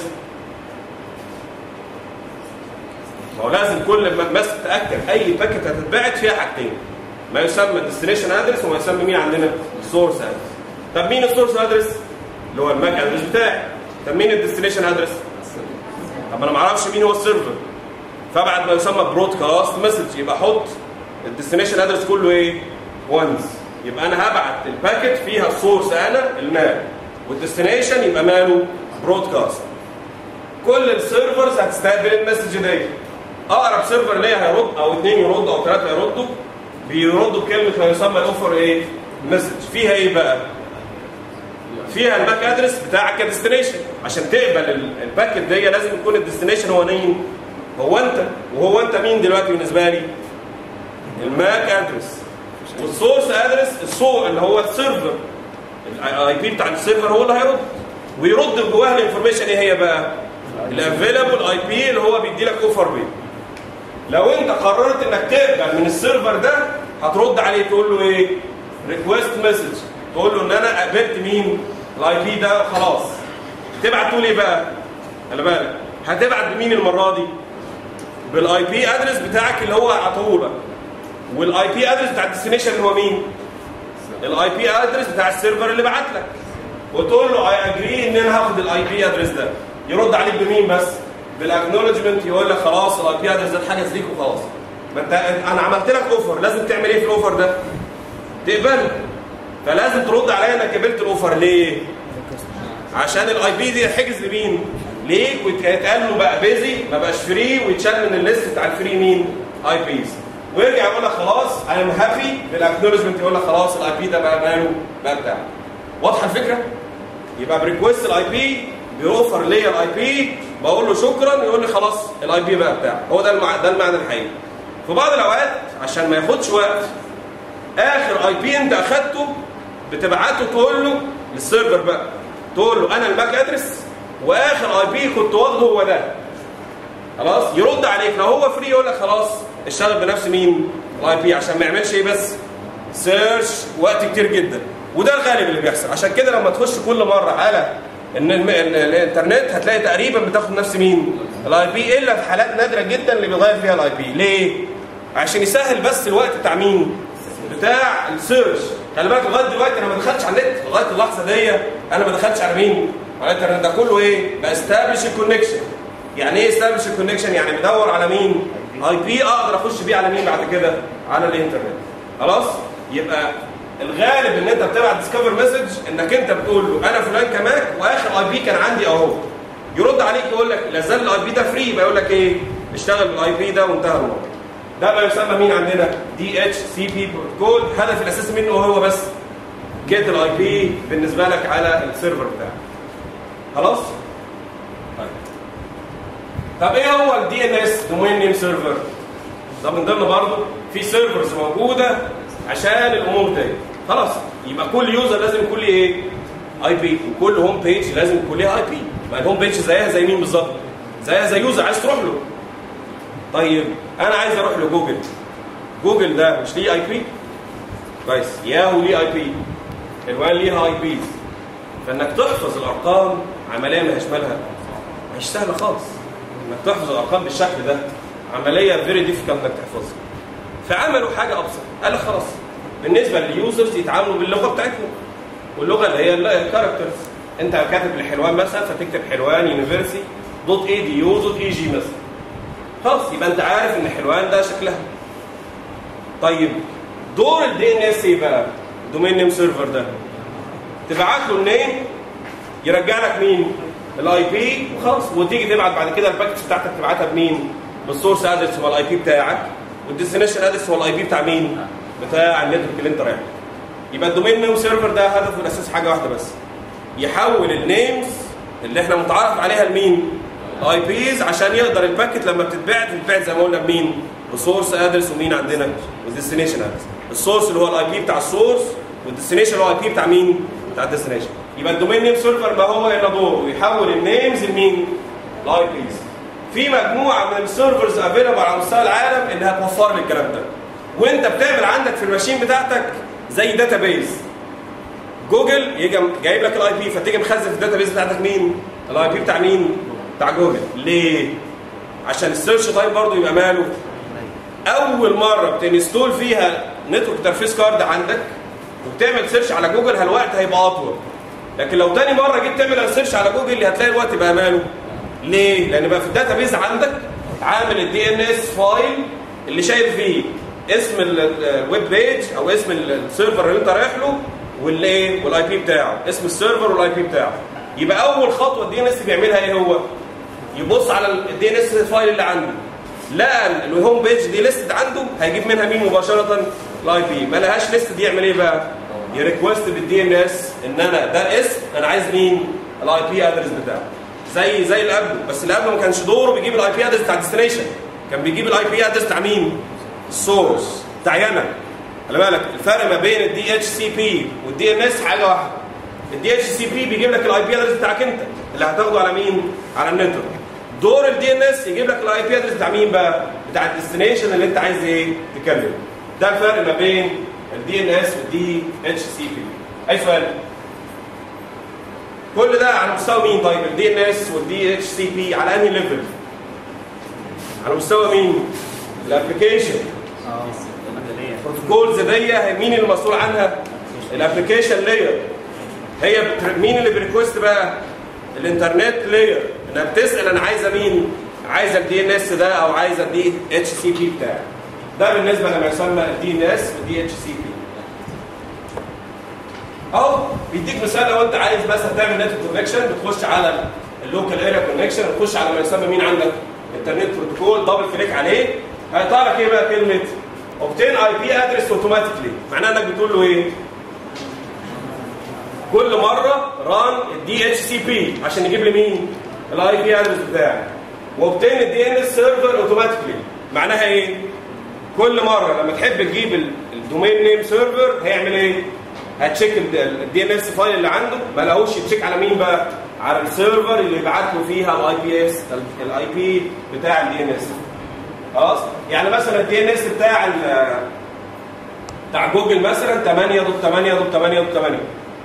ما هو لازم كل ما بس تتاكد اي باكت هتتبعت فيها حاجتين ما يسمى الديستنيشن ادرس وما يسمى مين عندنا السورس ادرس طب مين السورس ادرس اللي هو الماك ادرس بتاعي طب مين الديستنيشن ادرس طب انا ما اعرفش مين هو السيرفر فابعت ما يسمى برودكاست مسج يبقى احط الديستنيشن ادرس كله ايه وانز يبقى انا هبعت الباكت فيها السورس انا الماك والديستنيشن يبقى ماله برودكاست كل السيرفرز هتستقبل المسج دي اقرب سيرفر ليا هيرد او اثنين يردوا او ثلاثه يردوا بيردوا بكلمه ما يسمى الاوفر ايه مسج فيها ايه بقى فيها الباك ادرس بتاعك كديستنيشن عشان تقبل ال- الباكت دي لازم يكون الديستنيشن هو مين هو انت وهو انت مين دلوقتي بالنسبه لي الماك ادرس والسورس ادرس السو اللي هو السيرفر الاي بي بتاع السيرفر هو اللي هيرد ويرد جواها الانفورميشن ايه هي بقى الافيلابل اي بي اللي هو بيدي لك اوفر بي لو انت قررت انك تقبل من السيرفر ده هترد عليه تقول له ايه ريكويست مسج تقول له ان انا قبلت مين الاي بي ده خلاص تبعت تقول ايه بقى خلي بالك هتبعت بمين المره دي بالاي بي ادرس بتاعك اللي هو عطولك والاي بي ادرس بتاع الديستنيشن اللي هو مين الاي بي ادرس بتاع السيرفر اللي بعت لك وتقول له اي اجري ان انا هاخد الاي بي ادرس ده يرد عليك بمين بس بالاكنولجمنت يقول لك خلاص الاي بي ادرس ده اتحجز ليك وخلاص ما انت انا عملت لك اوفر لازم تعمل ايه في الاوفر ده تقبله فلازم ترد عليا انك قبلت الاوفر ليه عشان الاي بي دي حجز لمين ليك ويتقال له بقى بيزي ما بقاش فري ويتشال من الليست بتاع الفري مين اي بيز ويرجع يقول لك خلاص انا ام هابي بالاكنولجمنت يقول لك خلاص الاي بي ده بقى ماله بقى بتاعك واضحه الفكره يبقى بريكوست الاي بي بيوفر ليا الاي بي بقول له شكرا يقول لي خلاص الاي بي بقى بتاعك هو ده المع... ده المعنى الحقيقي في بعض الاوقات عشان ما ياخدش وقت اخر اي بي انت اخدته بتبعته تقول له للسيرفر بقى تقول له انا الماك ادرس واخر اي بي كنت واخده هو ده خلاص يرد عليك لو هو فري يقول لك خلاص اشتغل بنفس مين الاي بي عشان ما يعملش ايه بس سيرش وقت كتير جدا وده الغالب اللي بيحصل عشان كده لما تخش كل مره على ان الم... ال- الانترنت هتلاقي تقريبا بتاخد نفس مين الاي بي الا في حالات نادره جدا اللي بيغير فيها الاي بي ليه عشان يسهل بس الوقت بتاع مين بتاع السيرش خلي بالك لغايه دلوقتي انا ما دخلتش على النت لغايه اللحظه دي انا ما دخلتش على مين على الانترنت ده كله ايه باستابلش الكونكشن يعني ايه استابلش الكونكشن يعني بدور على مين اي بي اقدر اخش بيه على مين بعد كده على الانترنت خلاص يبقى الغالب ان انت بتبعت ديسكفر مسج انك انت بتقول له انا فلان كماك واخر اي بي كان عندي اهو يرد عليك يقول لك لا زال الاي بي ده فري يبقى يقول لك ايه اشتغل بالاي بي ده وانتهى الموضوع ده ما يسمى مين عندنا دي اتش سي بي بروتوكول الهدف الاساسي منه هو بس جيت الاي بي بالنسبه لك على السيرفر بتاعك خلاص طيب طب ايه هو الدي ان اس دومين نيم سيرفر ده من ضمن برضه في سيرفرز موجوده عشان الامور دي خلاص يبقى كل يوزر لازم يكون ليه ايه اي بي وكل هوم بيج لازم يكون ليها اي بي ما الهوم بيج زيها زي مين بالظبط زيها زي يوزر عايز تروح له طيب انا عايز اروح لجوجل جوجل ده مش ليه اي بي كويس ياهو ليه اي بي الوان ليها اي بيز فانك تحفظ الارقام عمليه ما مالها مش سهله خالص انك تحفظ الارقام بالشكل ده عمليه فيري ديفيكالت انك تحفظها فعملوا حاجه ابسط قال لك خلاص بالنسبه لليوزرز يتعاملوا باللغه بتاعتهم واللغه اللي هي الكاركترز انت كاتب الحلوان مثلا فتكتب حلوان يونيفرسي دوت اي دي يو دوت اي جي مثلا خلاص يبقى انت عارف ان حلوان ده شكلها طيب دور الدي ان اس ايه بقى الدومين نيم سيرفر ده تبعت له النيم يرجع لك مين الاي بي وخلاص وتيجي تبعت بعد كده الباكج بتاعتك تبعتها بمين بالسورس ادرس هو الاي بي بتاعك والديستنيشن ادرس هو الاي بي بتاع مين بتاع النتورك اللي انت رايح له. يبقى الدومين نيم سيرفر ده هدفه الاساسي حاجه واحده بس يحول النيمز اللي احنا متعارف عليها لمين الاي بيز عشان يقدر الباكت لما بتتبعت تتبعت زي ما قلنا بمين بسورس ادرس ومين عندنا والديستنيشن ادرس السورس اللي هو الاي بي بتاع السورس والديستنيشن اللي هو الاي بي بتاع مين بتاع الديستنيشن يبقى الدومين نيم سيرفر ما هو الا دوره يحول النيمز لمين الاي بيز في مجموعه من السيرفرز افيلبل على مستوى العالم اللي هتوفر لي الكلام ده وانت بتعمل عندك في الماشين بتاعتك زي داتابيز جوجل يجي جايب لك الاي بي فتيجي مخزن في الداتابيز بتاعتك مين الاي بي بتاع مين بتاع جوجل ليه عشان السيرش تايم برضه يبقى ماله اول مره بتنستول فيها نتورك انترفيس كارد عندك وبتعمل سيرش على جوجل الوقت هيبقى اطول لكن لو تاني مره جيت تعمل سيرش على جوجل هتلاقي الوقت بقى ماله ليه لان بقى في الداتابيز عندك عامل الدي ان اس فايل اللي شايل فيه اسم ال- ال- الويب بيج او اسم ال- السيرفر اللي انت رايح له والايه والاي بي بتاعه اسم السيرفر والاي بي بتاعه يبقى اول خطوه الدي ان اس بيعملها ايه هو يبص على الدي ان اس فايل اللي عنده لقى الهوم بيج دي ليست عنده هيجيب منها مين مباشره الاي بي ما لهاش ليست دي يعمل ايه بقى يريكوست بالدي ان اس ان انا ده اسم انا عايز مين الاي بي ادرس بتاعه زي زي اللي قبله بس اللي قبله ما كانش دوره بيجيب الاي بي ادرس بتاع الديستنيشن كان بيجيب الاي بي ادرس بتاع مين السورس بتاع يانا خلي بالك الفرق ما بين الدي اتش سي بي والدي ان اس حاجه واحده الدي اتش سي بي بيجيب لك الاي بي ادرس بتاعك انت اللي هتاخده على مين على النتورك دور الدي ان اس يجيب لك الاي بي ادرس بتاع مين بقى بتاع الديستنيشن اللي انت عايز ايه تكلمه ده الفرق ما بين الدي ان اس والدي اتش سي بي اي سؤال كل ده على مستوى مين طيب الدي ان اس والدي اتش سي بي على انهي ليفل على مستوى مين الابلكيشن البروتوكولز دي مين اللي مسؤول عنها الابلكيشن لاير هي بت- مين اللي بريكوست بقى الانترنت لاير انها بتسال انا عايزه مين عايزه الدي ان اس ده او عايزه الدي اتش سي بي بتاعي ده بالنسبه لما يسمى الدي ان اس والدي اتش سي بي اهو بيديك مثال لو انت عايز مثلا تعمل نتورك كونكشن بتخش على اللوكال اريا كونكشن وتخش على ما يسمى مين عندك انترنت بروتوكول دبل كليك عليه هيطلع لك ايه بقى كلمه اوبتين اي بي ادرس اوتوماتيكلي معناها انك بتقول له ايه كل مره ران الدي اتش سي بي عشان يجيب لي مين الاي بي ادرس بتاعي وابتين الدي ان اس سيرفر اوتوماتيكلي معناها ايه كل مره لما تحب تجيب ال- الدومين نيم سيرفر هيعمل ايه هتشيك الدي ان اس فايل اللي عنده ما لقوش يتشيك على مين بقى على السيرفر اللي يبعت له فيها الاي بي اس الاي بي بتاع الدي ان اس خلاص يعني مثلا الدي ان اس بتاع ال- بتاع جوجل مثلا 8 ضد 8 ضد 8 ضد 8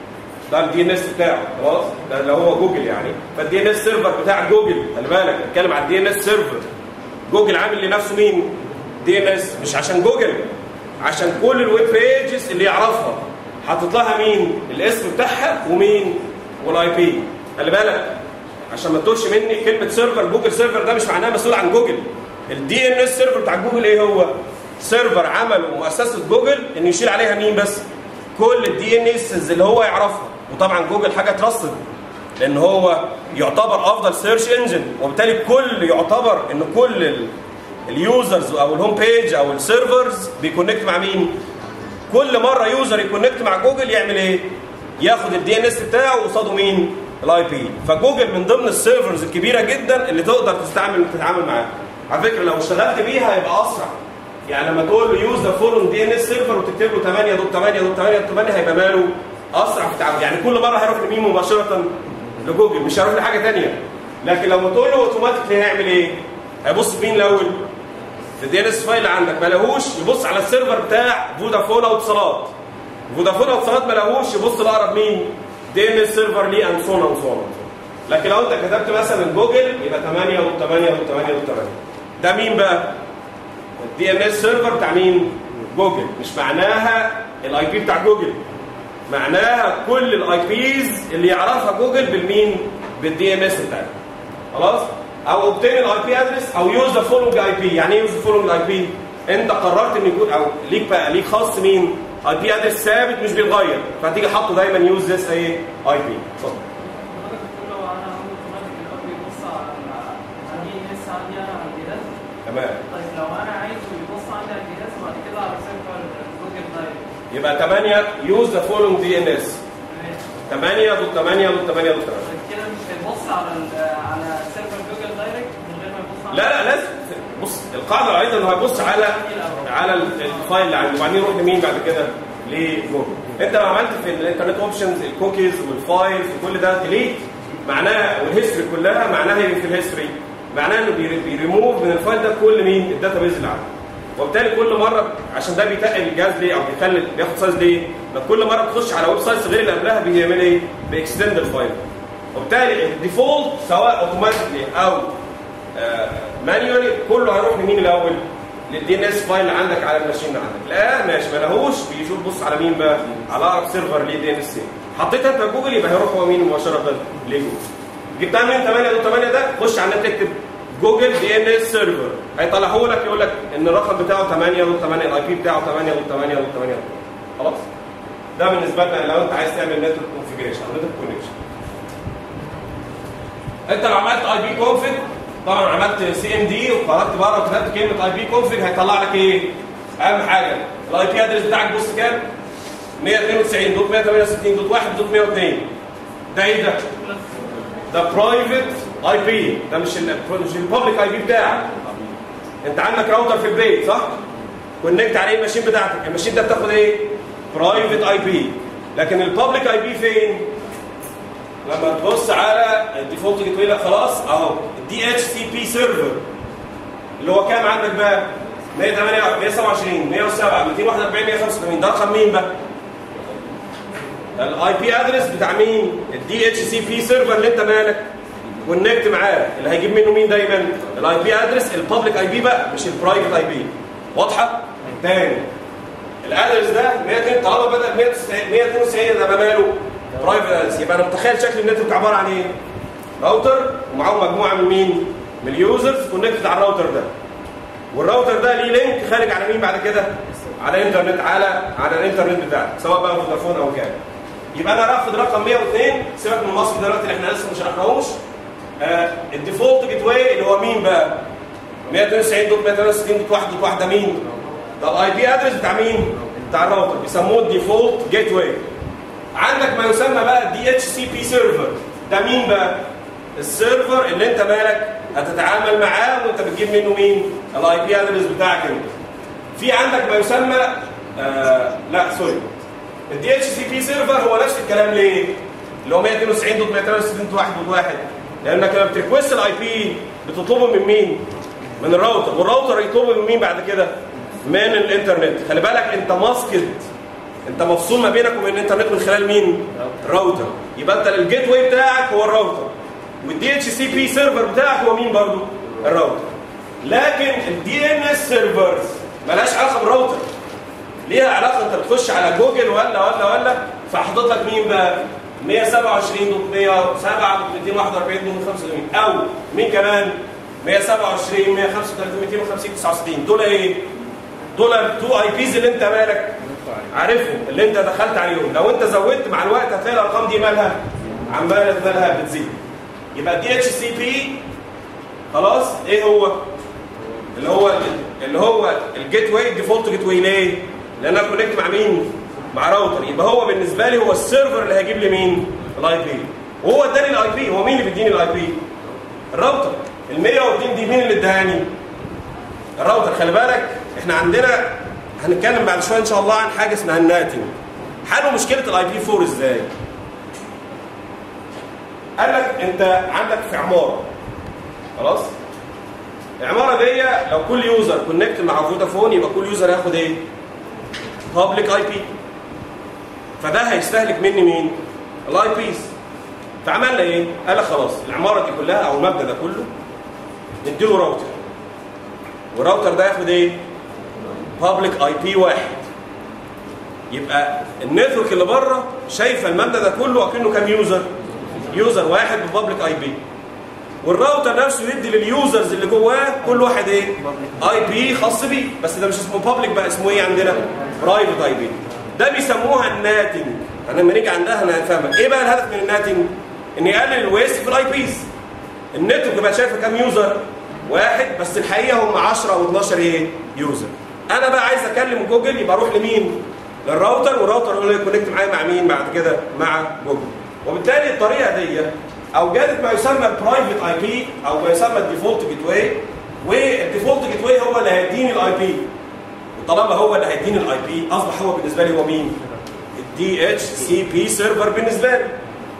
ده الدي ان اس بتاعه خلاص ده اللي هو جوجل يعني فالدي ان اس سيرفر بتاع جوجل خلي بالك بتكلم على الدي ان اس سيرفر جوجل عامل لنفسه مين دي ان اس مش عشان جوجل عشان كل الويب بيجز اللي يعرفها حاطط لها مين الاسم بتاعها ومين والاي بي خلي بالك عشان ما تقولش مني كلمه سيرفر جوجل سيرفر ده مش معناها مسؤول عن جوجل الدي ان اس سيرفر بتاع جوجل ايه هو سيرفر عمله مؤسسه جوجل ان يشيل عليها مين بس كل الدي ان اس اللي هو يعرفها وطبعا جوجل حاجه ترصد لان هو يعتبر افضل سيرش انجن وبالتالي كل يعتبر ان كل ال- اليوزرز او الهوم بيج او السيرفرز بيكونكت مع مين كل مره يوزر يكونكت مع جوجل يعمل ايه ياخد الدي ان اس بتاعه قصاده مين الاي بي فجوجل من ضمن السيرفرز الكبيره جدا اللي تقدر تستعمل تتعامل معاها على فكره لو اشتغلت بيها هيبقى اسرع يعني لما تقول له يوز ذا فولون دي ان اس سيرفر وتكتب له 8 ضد 8 ضد 8 ضد 8 هيبقى ماله اسرع في التعامل يعني كل مره هيروح لمين مباشره لجوجل مش هيروح لحاجه ثانيه لكن لو تقول له اوتوماتيكلي هيعمل ايه؟ هيبص في مين الاول؟ في الدي ان اس فايل اللي عندك ما لهوش يبص على السيرفر بتاع فودافون او اتصالات فودافون او اتصالات ما لهوش يبص لاقرب مين؟ دي ان اس سيرفر ليه اند سون اند سون لكن لو انت كتبت مثلا جوجل يبقى 8 و 8 و 8 و 8 ده مين بقى؟ الدي ان اس سيرفر بتاع مين؟ جوجل مش معناها الاي بي بتاع جوجل معناها كل الاي بيز اللي يعرفها جوجل بالمين؟ بالدي ان اس بتاعها خلاص؟ او اوبتين الاي بي ادرس او يوز ذا فولوينج اي بي يعني ايه يوز ذا فولوينج اي بي؟ انت قررت ان يكون او ليك بقى ليك خاص مين؟ اي بي ادرس ثابت مش بيتغير فهتيجي حاطه دايما يوز ذس ايه؟ اي بي اتفضل حضرتك بتقول لو انا عامل اوتوماتيك الاب بيبص على على الدي ان اس عندي انا على الجهاز تمام طيب لو انا عايزه يبص عندي على الجهاز وبعد كده على سيرفر جوجل دايركت يبقى 8 يوز ذا فولوينج دي ان اس 8 ضد 8 ضد 8 ضد 8 طيب كده مش هيبص على ال- على سيرفر جوجل دايركت من غير ما يبص على لا لا لازم بص القاعده العريضه انه هيبص على على ال- الفايل اللي عنده وبعدين يروح لمين بعد كده؟ لجوجل انت لو عملت في الانترنت اوبشنز الكوكيز والفايلز وكل ده ديليت معناها والهيستوري كلها معناها ايه في الهيستوري معناها انه بيري- بيريموف من الفايل ده كل مين الداتا بيز اللي عنده وبالتالي كل مره عشان ده بيتقل الجهاز ليه او بيخلي بياخد سايز ليه؟ لما كل مره بتخش على ويب سايت غير اللي قبلها بيعمل ايه؟ بيكستند الفايل وبالتالي الديفولت سواء اوتوماتيكلي او مانيوالي كله هيروح لمين الاول؟ للدي ان اس فايل اللي عندك على الماشين اللي عندك لا ماشي ما لهوش بيشوف بص على مين بقى؟ على اقرب سيرفر ليه دي ان اس حطيت انت جوجل يبقى هيروح هو مين مباشره لجوجل جبتها من 8 ل 8 ده خش على النت اكتب جوجل دي ان اس سيرفر هيطلعه لك يقول لك ان الرقم بتاعه 8 و 8 الاي بي بتاعه 8 و 8 و 8 خلاص ده بالنسبه لنا لو انت عايز تعمل نتورك كونفيجريشن او نتورك كونكشن انت لو عملت اي بي كونفج طبعا عملت سي ام دي وخرجت بره وكتبت كلمه اي بي كونفج هيطلع لك ايه؟ اهم حاجه الاي بي ادرس بتاعك بص كام؟ 192 دوت 168 دوت 1 دوت 102 ده ايه ده؟ ده برايفت اي بي ده مش ال مش الببليك اي بي بتاعك انت عندك راوتر في البيت صح؟ كونكت عليه الماشين بتاعتك الماشين ده بتاخد ايه؟ برايفت اي بي لكن الببليك اي بي فين؟ لما تبص على الديفولت جيت واي لا خلاص اهو الدي اتش سي بي سيرفر اللي هو كام عندك بقى 128 127 107 241 185 ده رقم مين بقى الاي بي ادرس بتاع مين الدي اتش سي بي سيرفر اللي انت مالك كونكت معاه اللي هيجيب منه مين دايما الاي بي ادرس البابليك اي بي بقى مش البرايفت اي بي واضحه تاني الادرس ده 102 طالما بدا 192 ده ماله برايفت ادرس يبقى انا متخيل شكل النتورك عباره عن ايه راوتر ومعاه مجموعه من مين من اليوزرز كونكتد على الراوتر ده والراوتر ده ليه لينك خارج على مين بعد كده على الانترنت على على الانترنت بتاعك سواء بقى فودافون او كام يبقى انا رافض رقم 102 سيبك من مصر دلوقتي اللي احنا لسه ما شرحناهوش آه الديفولت جيت واي اللي هو مين بقى 192 دوت 168 دوت 1 دوت 1 ده مين ده الاي بي ادرس بتاع مين بتاع الراوتر بيسموه الديفولت جيت واي عندك ما يسمى بقى دي اتش سي بي سيرفر ده مين بقى السيرفر اللي انت مالك هتتعامل معاه وانت بتجيب منه مين الاي بي ادرس بتاعك انت في عندك ما يسمى آه لا سوري الدي اتش سي بي سيرفر هو نفس الكلام ليه اللي هو 192 دوت 168 دوت 1 دوت 1 لانك لما بتريكوست الاي بي بتطلبه من مين من الراوتر والراوتر يطلبه من مين بعد كده من الانترنت خلي بالك انت ماسكت انت مفصول ما بينك وبين الانترنت من خلال مين الراوتر يبقى انت الجيت واي بتاعك هو الراوتر والدي اتش سي بي سيرفر بتاعك هو مين برضو الراوتر لكن الدي ان اس سيرفرز ملهاش علاقه بالراوتر ليها علاقه انت بتخش على جوجل ولا ولا ولا فحاطط لك مين بقى 127 دوت 107 دوت 241 دوت 85 او مين كمان 127 135 250 69 دول ايه دول التو اي بيز اللي انت مالك عارفهم اللي انت دخلت عليهم لو انت زودت مع الوقت هتلاقي الارقام دي مالها عماله مالها بتزيد يبقى دي اتش سي بي خلاص ايه هو اللي هو اللي هو الجيت واي الديفولت جيت واي ليه لان انا كونكت مع مين مع راوتر يبقى هو بالنسبه لي هو السيرفر اللي هيجيب لي مين الاي بي وهو اداني الاي بي هو مين اللي بيديني الاي بي الراوتر ال 102 دي مين اللي اداني الراوتر خلي بالك احنا عندنا هنتكلم بعد شويه ان شاء الله عن حاجه اسمها الناتنج حلوا مشكله الاي بي 4 ازاي قال لك انت عندك في عماره خلاص العماره دي لو كل يوزر كونكت مع فودافون يبقى كل يوزر ياخد ايه بابليك اي بي فده هيستهلك مني مين الاي بيز فعملنا ايه قال لك خلاص العماره دي كلها او المبنى ده كله نديله راوتر والراوتر ده ياخد ايه بابليك اي بي واحد يبقى النتورك اللي بره شايفه المبنى ده كله اكنه كام يوزر يوزر واحد ببابليك اي بي والراوتر نفسه يدي لليوزرز اللي جواه كل واحد ايه اي بي خاص بيه بس ده مش اسمه بابليك بقى اسمه ايه عندنا برايفت اي بي ده بيسموها الناتنج انا لما نيجي عندها هنفهمها ايه بقى الهدف من الناتنج ان يقلل الويست في الاي بيز النتورك بقى شايفه كام يوزر واحد بس الحقيقه هم 10 او 12 ايه يوزر انا بقى عايز اكلم جوجل يبقى اروح لمين للراوتر والراوتر هو اللي يكونكت معايا مع مين بعد كده مع جوجل وبالتالي الطريقه دي اوجدت ما يسمى البرايفت اي بي او ما يسمى الديفولت جيت واي والديفولت جيت واي هو اللي هيديني الاي بي وطالما هو اللي هيديني الاي بي اصبح هو بالنسبه لي هو مين الدي اتش سي بي سيرفر بالنسبه لي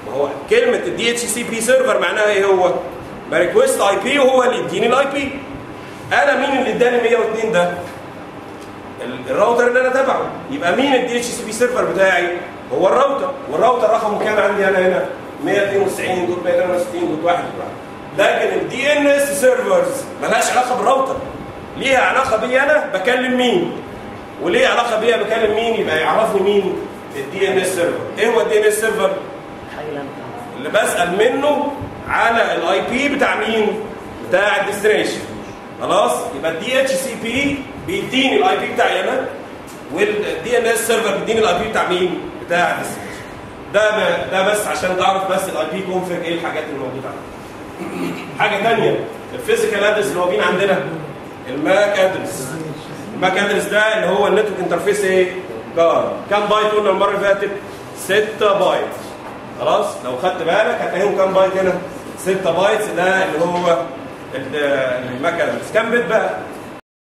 ما هو كلمه الدي اتش سي بي سيرفر معناها ايه هو؟ بريكوست اي بي وهو اللي يديني الاي بي انا مين اللي اداني 102 ده؟ ال- الراوتر اللي انا تبعه يبقى مين الدي اتش سي بي سيرفر بتاعي؟ هو الراوتر والراوتر رقمه كام عندي انا هنا؟ 192 دوت 168 دوت 1 لكن الدي ان اس سيرفرز ملهاش علاقه بالراوتر ليها علاقه بي انا بكلم مين وليه علاقه بيا بكلم مين يبقى يعرفني مين الدي ان اس سيرفر ايه هو الدي ان اس سيرفر اللي بسال منه على الاي بي بتاع مين بتاع الديستنيشن خلاص يبقى الدي اتش سي بي بيديني الاي بي بتاعي انا والدي ان اس سيرفر بيديني الاي بي بتاع مين بتاع الديستنيشن ده ب- ده بس عشان تعرف بس الاي بي كونفج ايه الحاجات اللي موجوده عندك حاجه ثانيه الفيزيكال ادرس اللي هو مين عندنا الماك ادرس الماك ادرس ده اللي هو النتورك انترفيس ايه جار كام بايت قلنا المره اللي فاتت 6 بايت خلاص لو خدت بالك هتلاقيهم كام بايت هنا 6 بايتس ده اللي هو ال- الماك ادرس كام بت بقى